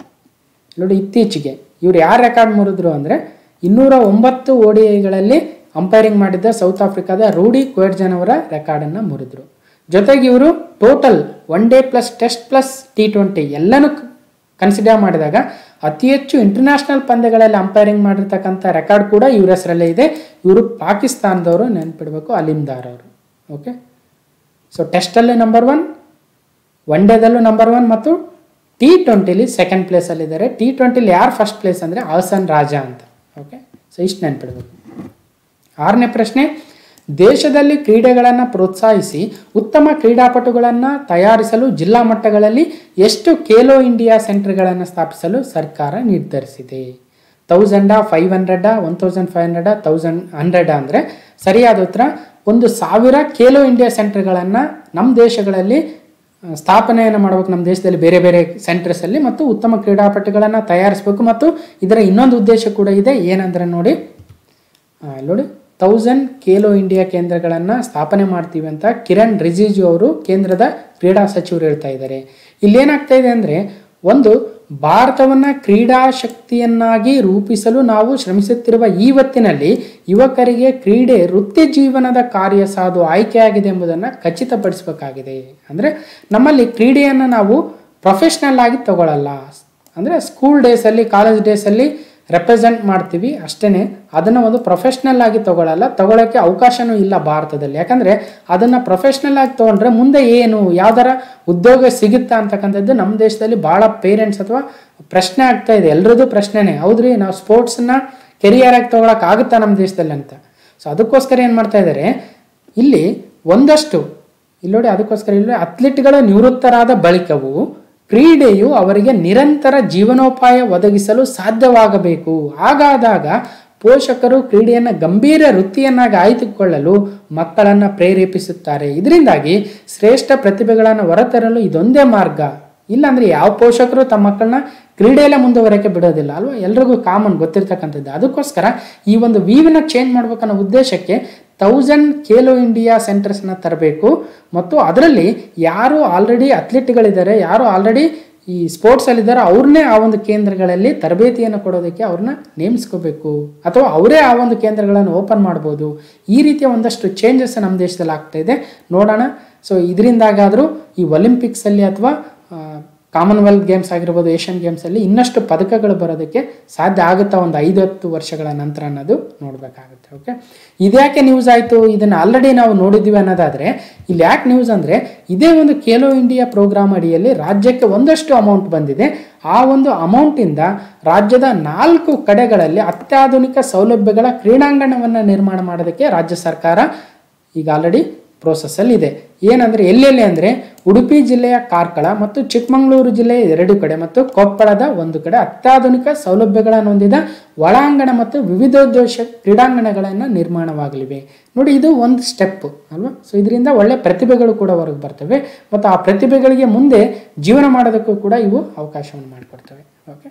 Speaker 1: ನೋಡಿ ಇತ್ತೀಚೆಗೆ ಇವ್ರು ಯಾರು ರೆಕಾರ್ಡ್ ಮುರಿದ್ರು ಅಂದರೆ ಇನ್ನೂರ ಒಂಬತ್ತು ಓಡಿಐಗಳಲ್ಲಿ ಅಂಪೈರಿಂಗ್ ಮಾಡಿದ್ದ ಸೌತ್ ಆಫ್ರಿಕಾದ ರೂಡಿ ಕ್ವೇಡ್ಜನ್ ಅವರ ರೆಕಾರ್ಡನ್ನು ಮುರಿದ್ರು ಜೊತೆಗೆ ಇವರು total one day plus test plus T twenty ಎಲ್ಲನೂ ಕನ್ಸಿಡರ್ ಮಾಡಿದಾಗ ಅತಿ ಹೆಚ್ಚು ಇಂಟರ್ನ್ಯಾಷನಲ್ ಪಂದ್ಯಗಳಲ್ಲಿ ಅಂಪೈರಿಂಗ್ ಮಾಡಿರ್ತಕ್ಕಂಥ ರೆಕಾರ್ಡ್ ಕೂಡ ಇವ್ರ ಹೆಸರಲ್ಲೇ ಇದೆ ಇವರು ಪಾಕಿಸ್ತಾನದವರು ನೆನ್ಪಿಡಬೇಕು ಅಲಿಮ್ದಾರ್ ಅವರು ಓಕೆ ಸೊ ಟೆಸ್ಟಲ್ಲೇ ನಂಬರ್ ಒನ್ ಒನ್ ಡೇದಲ್ಲೂ ನಂಬರ್ ಒನ್ ಮತ್ತು ಟಿ ಟ್ವೆಂಟಿಲಿ ಸೆಕೆಂಡ್ ಪ್ಲೇಸಲ್ಲಿದ್ದಾರೆ ಟಿ ಟ್ವೆಂಟಿಲಿ ಯಾರು ಫಸ್ಟ್ ಪ್ಲೇಸ್ ಅಂದರೆ ಹಾಸನ್ ರಾಜ ಅಂತ ಓಕೆ ಸೊ ಇಷ್ಟು ನೆನ್ಪಿಡ್ಬೇಕು ಆರನೇ ಪ್ರಶ್ನೆ ದೇಶದಲ್ಲಿ ಕ್ರೀಡೆಗಳನ್ನು ಪ್ರೋತ್ಸಾಹಿಸಿ ಉತ್ತಮ ಕ್ರೀಡಾಪಟುಗಳನ್ನು ತಯಾರಿಸಲು ಜಿಲ್ಲಾ ಮಟ್ಟಗಳಲ್ಲಿ ಎಷ್ಟು ಖೇಲೋ ಇಂಡಿಯಾ ಸೆಂಟರ್ಗಳನ್ನು ಸ್ಥಾಪಿಸಲು ಸರ್ಕಾರ ನಿರ್ಧರಿಸಿದೆ ತೌಸಂಡಾ ಫೈವ್ ಹಂಡ್ರೆಡಾ ಒನ್ ತೌಸಂಡ್ ಫೈವ್ ಹಂಡ್ರೆಡಾ ತೌಸಂಡ್ ಹಂಡ್ರೆಡಾ ಅಂದರೆ ಸರಿಯಾದ ಉತ್ತರ ಒಂದು ಸಾವಿರ ಖೇಲೋ ಇಂಡಿಯಾ ಸೆಂಟರ್ಗಳನ್ನು ನಮ್ಮ ದೇಶಗಳಲ್ಲಿ ಆ, ಸ್ಥಾಪನೆಯನ್ನು ಮಾಡಬೇಕು ನಮ್ಮ ದೇಶದಲ್ಲಿ ಬೇರೆ ಬೇರೆ ಸೆಂಟರ್ಸಲ್ಲಿ ಮತ್ತು ಉತ್ತಮ ಕ್ರೀಡಾಪಟುಗಳನ್ನು ತಯಾರಿಸಬೇಕು ಮತ್ತು ಇದರ ಇನ್ನೊಂದು ಉದ್ದೇಶ ಕೂಡ ಇದೆ ಏನಂದ್ರೆ ನೋಡಿ ಆ, ಇಲ್ಲಿ ನೋಡಿ ತೌಸಂಡ್ ಖೇಲೋ ಇಂಡಿಯಾ ಕೇಂದ್ರಗಳನ್ನು ಸ್ಥಾಪನೆ ಮಾಡ್ತೀವಿ ಅಂತ ಕಿರಣ್ ರಿಜಿಜು ಅವರು ಕೇಂದ್ರದ ಕ್ರೀಡಾ ಸಚಿವರು ಹೇಳ್ತಾ ಇದ್ದಾರೆ ಇಲ್ಲೇನಾಗ್ತಾ ಇದೆ ಅಂದರೆ ಒಂದು ಭಾರತವನ್ನು ಕ್ರೀಡಾ ಶಕ್ತಿಯನ್ನಾಗಿ ರೂಪಿಸಲು ನಾವು ಶ್ರಮಿಸುತ್ತಿರುವ ಈ ಹೊತ್ತಿನಲ್ಲಿ ಯುವಕರಿಗೆ ಕ್ರೀಡೆ ವೃತ್ತಿ ಜೀವನದ ಕಾರ್ಯ ಸಾಧು ಆಯ್ಕೆಯಾಗಿದೆ ಎಂಬುದನ್ನು ಖಚಿತಪಡಿಸಬೇಕಾಗಿದೆ ಅಂದರೆ ನಮ್ಮಲ್ಲಿ ಕ್ರೀಡೆಯನ್ನು ನಾವು ಪ್ರೊಫೆಷ್ನಲ್ ಆಗಿ ತಗೊಳ್ಳಲ್ಲ ಅಂದರೆ ಸ್ಕೂಲ್ ಡೇಸಲ್ಲಿ ಕಾಲೇಜ್ ಡೇಸಲ್ಲಿ ರೆಪ್ರೆಸೆಂಟ್ ಮಾಡ್ತೀವಿ ಅಷ್ಟೇ ಅದನ್ನು ಒಂದು ಪ್ರೊಫೆಷ್ನಲ್ ಆಗಿ ತಗೊಳ್ಳಲ್ಲ ತಗೊಳ್ಳೋಕ್ಕೆ ಅವಕಾಶನೂ ಇಲ್ಲ ಭಾರತದಲ್ಲಿ ಯಾಕಂದರೆ ಅದನ್ನು ಪ್ರೊಫೆಷ್ನಲ್ ಆಗಿ ತೊಗೊಂಡ್ರೆ ಮುಂದೆ ಏನು ಯಾವ್ದಾರ ಉದ್ಯೋಗ ಸಿಗುತ್ತಾ ಅಂತಕ್ಕಂಥದ್ದು ನಮ್ಮ ದೇಶದಲ್ಲಿ ಭಾಳ ಪೇರೆಂಟ್ಸ್ ಅಥವಾ ಪ್ರಶ್ನೆ ಆಗ್ತಾ ಇದೆ ಎಲ್ರದ್ದು ಪ್ರಶ್ನೆನೇ ಹೌದ್ರಿ ನಾವು ಸ್ಪೋರ್ಟ್ಸ್ನ ಕೆರಿಯರ್ ಆಗಿ ತೊಗೊಳಕ್ಕೆ ಆಗುತ್ತಾ ನಮ್ಮ ದೇಶದಲ್ಲಿ ಅಂತ ಸೊ ಅದಕ್ಕೋಸ್ಕರ ಏನು ಮಾಡ್ತಾ ಇದ್ದಾರೆ ಇಲ್ಲಿ ಒಂದಷ್ಟು ಇಲ್ಲಿ ನೋಡಿ ಅದಕ್ಕೋಸ್ಕರ ಇಲ್ಲಿ ಅಥ್ಲೀಟ್ಗಳ ನಿವೃತ್ತರಾದ ಬಳಿಕವೂ ಕ್ರೀಡೆಯು ಅವರಿಗೆ ನಿರಂತರ ಜೀವನೋಪಾಯ ಒದಗಿಸಲು ಸಾಧ್ಯವಾಗಬೇಕು ಹಾಗಾದಾಗ ಪೋಷಕರು ಕ್ರೀಡೆಯನ್ನು ಗಂಭೀರ ವೃತ್ತಿಯನ್ನಾಗಿ ಆಯ್ದುಕೊಳ್ಳಲು ಮಕ್ಕಳನ್ನು ಪ್ರೇರೇಪಿಸುತ್ತಾರೆ ಇದರಿಂದಾಗಿ ಶ್ರೇಷ್ಠ ಪ್ರತಿಭೆಗಳನ್ನು ಹೊರತರಲು ಇದೊಂದೇ ಮಾರ್ಗ ಇಲ್ಲಾಂದ್ರೆ ಯಾವ ಪೋಷಕರು ತಮ್ಮ ಮಕ್ಕಳನ್ನ ಕ್ರೀಡೆಯಲ್ಲೇ ಮುಂದುವರೆಕೆ ಬಿಡೋದಿಲ್ಲ ಅಲ್ವಾ ಎಲ್ರಿಗೂ ಕಾಮನ್ ಗೊತ್ತಿರ್ತಕ್ಕಂಥದ್ದು ಅದಕ್ಕೋಸ್ಕರ ಈ ಒಂದು ವೀವಿನ ಚೇಂಜ್ ಮಾಡ್ಬೇಕನ್ನೋ ಉದ್ದೇಶಕ್ಕೆ ತೌಸಂಡ್ ಖೇಲೋ ಇಂಡಿಯಾ ಸೆಂಟರ್ಸ್ನ ತರಬೇಕು ಮತ್ತು ಅದರಲ್ಲಿ ಯಾರು ಆಲ್ರೆಡಿ ಅಥ್ಲೀಟ್ಗಳಿದ್ದಾರೆ ಯಾರು ಆಲ್ರೆಡಿ ಈ ಸ್ಪೋರ್ಟ್ಸಲ್ಲಿದ್ದಾರೆ ಅವ್ರನ್ನೇ ಆ ಒಂದು ಕೇಂದ್ರಗಳಲ್ಲಿ ತರಬೇತಿಯನ್ನು ಕೊಡೋದಕ್ಕೆ ಅವ್ರನ್ನ ನೇಮಿಸ್ಕೋಬೇಕು ಅಥವಾ ಅವರೇ ಆ ಒಂದು ಕೇಂದ್ರಗಳನ್ನು ಓಪನ್ ಮಾಡ್ಬೋದು ಈ ರೀತಿಯ ಒಂದಷ್ಟು ಚೇಂಜಸ್ ನಮ್ಮ ದೇಶದಲ್ಲಿ ಆಗ್ತಾ ಇದೆ ನೋಡೋಣ ಸೊ ಇದರಿಂದಾಗಾದರೂ ಈ ಒಲಿಂಪಿಕ್ಸಲ್ಲಿ ಅಥವಾ ಕಾಮನ್ವೆಲ್ತ್ ಗೇಮ್ಸ್ ಆಗಿರ್ಬೋದು ಏಷ್ಯನ್ ಗೇಮ್ಸಲ್ಲಿ ಇನ್ನಷ್ಟು ಪದಕಗಳು ಬರೋದಕ್ಕೆ ಸಾಧ್ಯ ಆಗುತ್ತಾ ಒಂದು ಐದು ಹತ್ತು ವರ್ಷಗಳ ನಂತರ ಅನ್ನೋದು ನೋಡಬೇಕಾಗುತ್ತೆ ಓಕೆ ಇದ್ಯಾಕೆ ನ್ಯೂಸ್ ಆಯಿತು ಇದನ್ನು ಆಲ್ರೆಡಿ ನಾವು ನೋಡಿದ್ದೀವಿ ಅನ್ನೋದಾದರೆ ಇಲ್ಲಿ ಯಾಕೆ ನ್ಯೂಸ್ ಅಂದರೆ ಇದೇ ಒಂದು ಖೇಲೋ ಇಂಡಿಯಾ ಪ್ರೋಗ್ರಾಮ್ ಅಡಿಯಲ್ಲಿ ರಾಜ್ಯಕ್ಕೆ ಒಂದಷ್ಟು ಅಮೌಂಟ್ ಬಂದಿದೆ ಆ ಒಂದು ಅಮೌಂಟಿಂದ ರಾಜ್ಯದ ನಾಲ್ಕು ಕಡೆಗಳಲ್ಲಿ ಅತ್ಯಾಧುನಿಕ ಸೌಲಭ್ಯಗಳ ಕ್ರೀಡಾಂಗಣವನ್ನು ನಿರ್ಮಾಣ ಮಾಡೋದಕ್ಕೆ ರಾಜ್ಯ ಸರ್ಕಾರ ಈಗ ಆಲ್ರೆಡಿ ಪ್ರೋಸೆಸ್ಸಲ್ಲಿ ಇದೆ ಏನಂದರೆ ಎಲ್ಲೆಲ್ಲಿ ಅಂದರೆ ಉಡುಪಿ ಜಿಲ್ಲೆಯ ಕಾರ್ಕಳ ಮತ್ತು ಚಿಕ್ಕಮಗಳೂರು ಜಿಲ್ಲೆಯ ಎರಡು ಕಡೆ ಮತ್ತು ಕೊಪ್ಪಳದ ಒಂದು ಕಡೆ ಅತ್ಯಾಧುನಿಕ ಸೌಲಭ್ಯಗಳನ್ನು ಹೊಂದಿದ ಒಳಾಂಗಣ ಮತ್ತು ವಿವಿಧೋದ್ದೇಶ ಕ್ರೀಡಾಂಗಣಗಳನ್ನು ನಿರ್ಮಾಣವಾಗಲಿವೆ ನೋಡಿ ಇದು ಒಂದು ಸ್ಟೆಪ್ ಅಲ್ವಾ ಸೊ ಇದರಿಂದ ಒಳ್ಳೆ ಪ್ರತಿಭೆಗಳು ಕೂಡ ಹೊರಗೆ ಬರ್ತವೆ ಮತ್ತು ಆ ಪ್ರತಿಭೆಗಳಿಗೆ ಮುಂದೆ ಜೀವನ ಮಾಡೋದಕ್ಕೂ ಕೂಡ ಇವು ಅವಕಾಶವನ್ನು ಮಾಡಿಕೊಡ್ತವೆ okay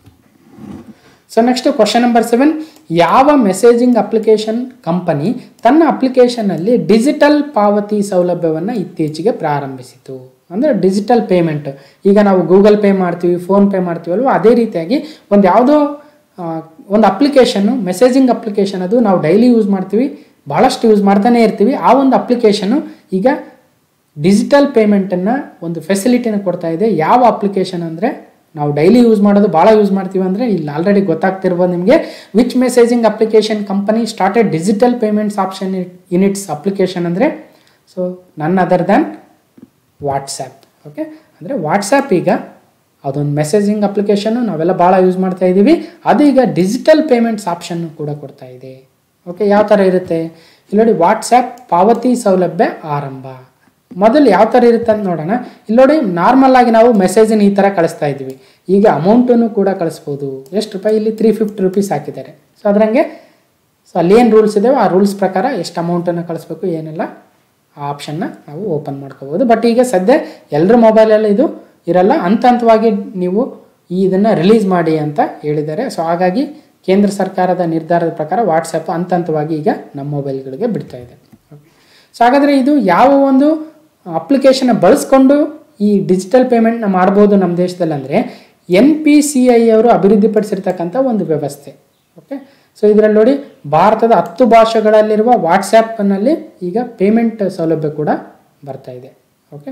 Speaker 1: so next question number seven ಯಾವ ಮೆಸೇಜಿಂಗ್ ಅಪ್ಲಿಕೇಶನ್ ಕಂಪನಿ ತನ್ನ ಅಪ್ಲಿಕೇಶನ್ನಲ್ಲಿ ಡಿಜಿಟಲ್ ಪಾವತಿ ಸೌಲಭ್ಯವನ್ನು ಇತ್ತೀಚೆಗೆ ಪ್ರಾರಂಭಿಸಿತು ಅಂದರೆ ಡಿಜಿಟಲ್ ಪೇಮೆಂಟ್ ಈಗ ನಾವು ಗೂಗಲ್ ಪೇ ಮಾಡ್ತೀವಿ ಫೋನ್ ಪೇ ಮಾಡ್ತೀವಲ್ವ ಅದೇ ರೀತಿಯಾಗಿ ಒಂದು ಯಾವುದೋ ಆ, ಒಂದು ಅಪ್ಲಿಕೇಶನ್ನು ಮೆಸೇಜಿಂಗ್ ಅಪ್ಲಿಕೇಶನ್ ಅದು ನಾವು ಡೈಲಿ ಯೂಸ್ ಮಾಡ್ತೀವಿ ಭಾಳಷ್ಟು ಯೂಸ್ ಮಾಡ್ತಾನೆ ಇರ್ತೀವಿ ಆ ಒಂದು ಅಪ್ಲಿಕೇಶನ್ನು ಈಗ ಡಿಜಿಟಲ್ ಪೇಮೆಂಟನ್ನು ಒಂದು ಫೆಸಿಲಿಟಿನ ಕೊಡ್ತಾ ಇದೆ ಯಾವ ಅಪ್ಲಿಕೇಶನ್ ಅಂದರೆ ನಾವು ಡೈಲಿ ಯೂಸ್ ಮಾಡೋದು ಭಾಳ ಯೂಸ್ ಮಾಡ್ತೀವಿ ಅಂದರೆ ಇಲ್ಲಿ ಆಲ್ರೆಡಿ ಗೊತ್ತಾಗ್ತಿರ್ಬೋದು ನಿಮಗೆ which messaging application company started digital payments option in its application ಅಂದರೆ so none other than WhatsApp okay ಅಂದರೆ ವಾಟ್ಸ್ಯಾಪ್ ಈಗ ಅದೊಂದು ಮೆಸೇಜಿಂಗ್ ಅಪ್ಲಿಕೇಶನ್ನು ನಾವೆಲ್ಲ ಭಾಳ ಯೂಸ್ ಮಾಡ್ತಾ ಇದ್ದೀವಿ ಅದು ಈಗ ಡಿಜಿಟಲ್ ಪೇಮೆಂಟ್ಸ್ ಆಪ್ಷನ್ನು ಕೂಡ ಕೊಡ್ತಾ ಇದೆ ಓಕೆ ಯಾವ ಥರ ಇರುತ್ತೆ ಇಲ್ಲಿ ನೋಡಿ ವಾಟ್ಸ್ಯಾಪ್ ಪಾವತಿ ಸೌಲಭ್ಯ ಆರಂಭ ಮೊದಲು ಯಾವ ಥರ ಇರುತ್ತೆ ಅಂತ ನೋಡೋಣ ಇಲ್ಲಿ ನೋಡಿ ನಾರ್ಮಲ್ ಆಗಿ ನಾವು ಮೆಸೇಜನ್ನು ಈ ಥರ ಕಳಿಸ್ತಾ ಇದ್ವಿ ಈಗ ಅಮೌಂಟನ್ನು ಕೂಡ ಕಳಿಸ್ಬೋದು ಎಷ್ಟು ರೂಪಾಯಿ ಇಲ್ಲಿ ತ್ರೀ ಫಿಫ್ಟಿ ರುಪೀಸ್ ಹಾಕಿದ್ದಾರೆ ಸೊ ಅದರಂಗೆ ಸೊ ಅಲ್ಲಿ ಏನು ರೂಲ್ಸ್ ಇದಾವೆ ಆ ರೂಲ್ಸ್ ಪ್ರಕಾರ ಎಷ್ಟು ಅಮೌಂಟನ್ನು ಕಳಿಸ್ಬೇಕು ಏನೆಲ್ಲ ಆ ಆಪ್ಷನ್ನ ನಾವು ಓಪನ್ ಮಾಡ್ಕೋಬೋದು ಬಟ್ ಈಗ ಸದ್ಯ ಎಲ್ಲರ ಮೊಬೈಲಲ್ಲಿ ಇದು ಇರಲ್ಲ ಹಂತ ಹಂತವಾಗಿ ನೀವು ಈ ಇದನ್ನು ರಿಲೀಸ್ ಮಾಡಿ ಅಂತ ಹೇಳಿದ್ದಾರೆ ಸೊ ಹಾಗಾಗಿ ಕೇಂದ್ರ ಸರ್ಕಾರದ ನಿರ್ಧಾರದ ಪ್ರಕಾರ ವಾಟ್ಸಪ್ ಹಂತ ಹಂತವಾಗಿ ಈಗ ನಮ್ಮ ಮೊಬೈಲ್ಗಳಿಗೆ ಬಿಡ್ತಾ ಇದೆ ಸೊ ಹಾಗಾದರೆ ಇದು ಯಾವ ಒಂದು ಅಪ್ಲಿಕೇಶನ್ ಬಳಸ್ಕೊಂಡು ಈ ಡಿಜಿಟಲ್ ಪೇಮೆಂಟ್ನ ಮಾಡ್ಬೋದು ನಮ್ಮ ದೇಶದಲ್ಲಿ ಅಂದರೆ ಎನ್ ಪಿ ಸಿ ಐ ಅವರು ಅಭಿವೃದ್ಧಿಪಡಿಸಿರ್ತಕ್ಕಂಥ ಒಂದು ವ್ಯವಸ್ಥೆ ಓಕೆ ಸೊ ಇದರಲ್ಲಿ ನೋಡಿ ಭಾರತದ ಹತ್ತು ಭಾಷೆಗಳಲ್ಲಿರುವ ವಾಟ್ಸ್ಯಾಪ್ನಲ್ಲಿ ಈಗ ಪೇಮೆಂಟ್ ಸೌಲಭ್ಯ ಕೂಡ ಬರ್ತಾ ಇದೆ ಓಕೆ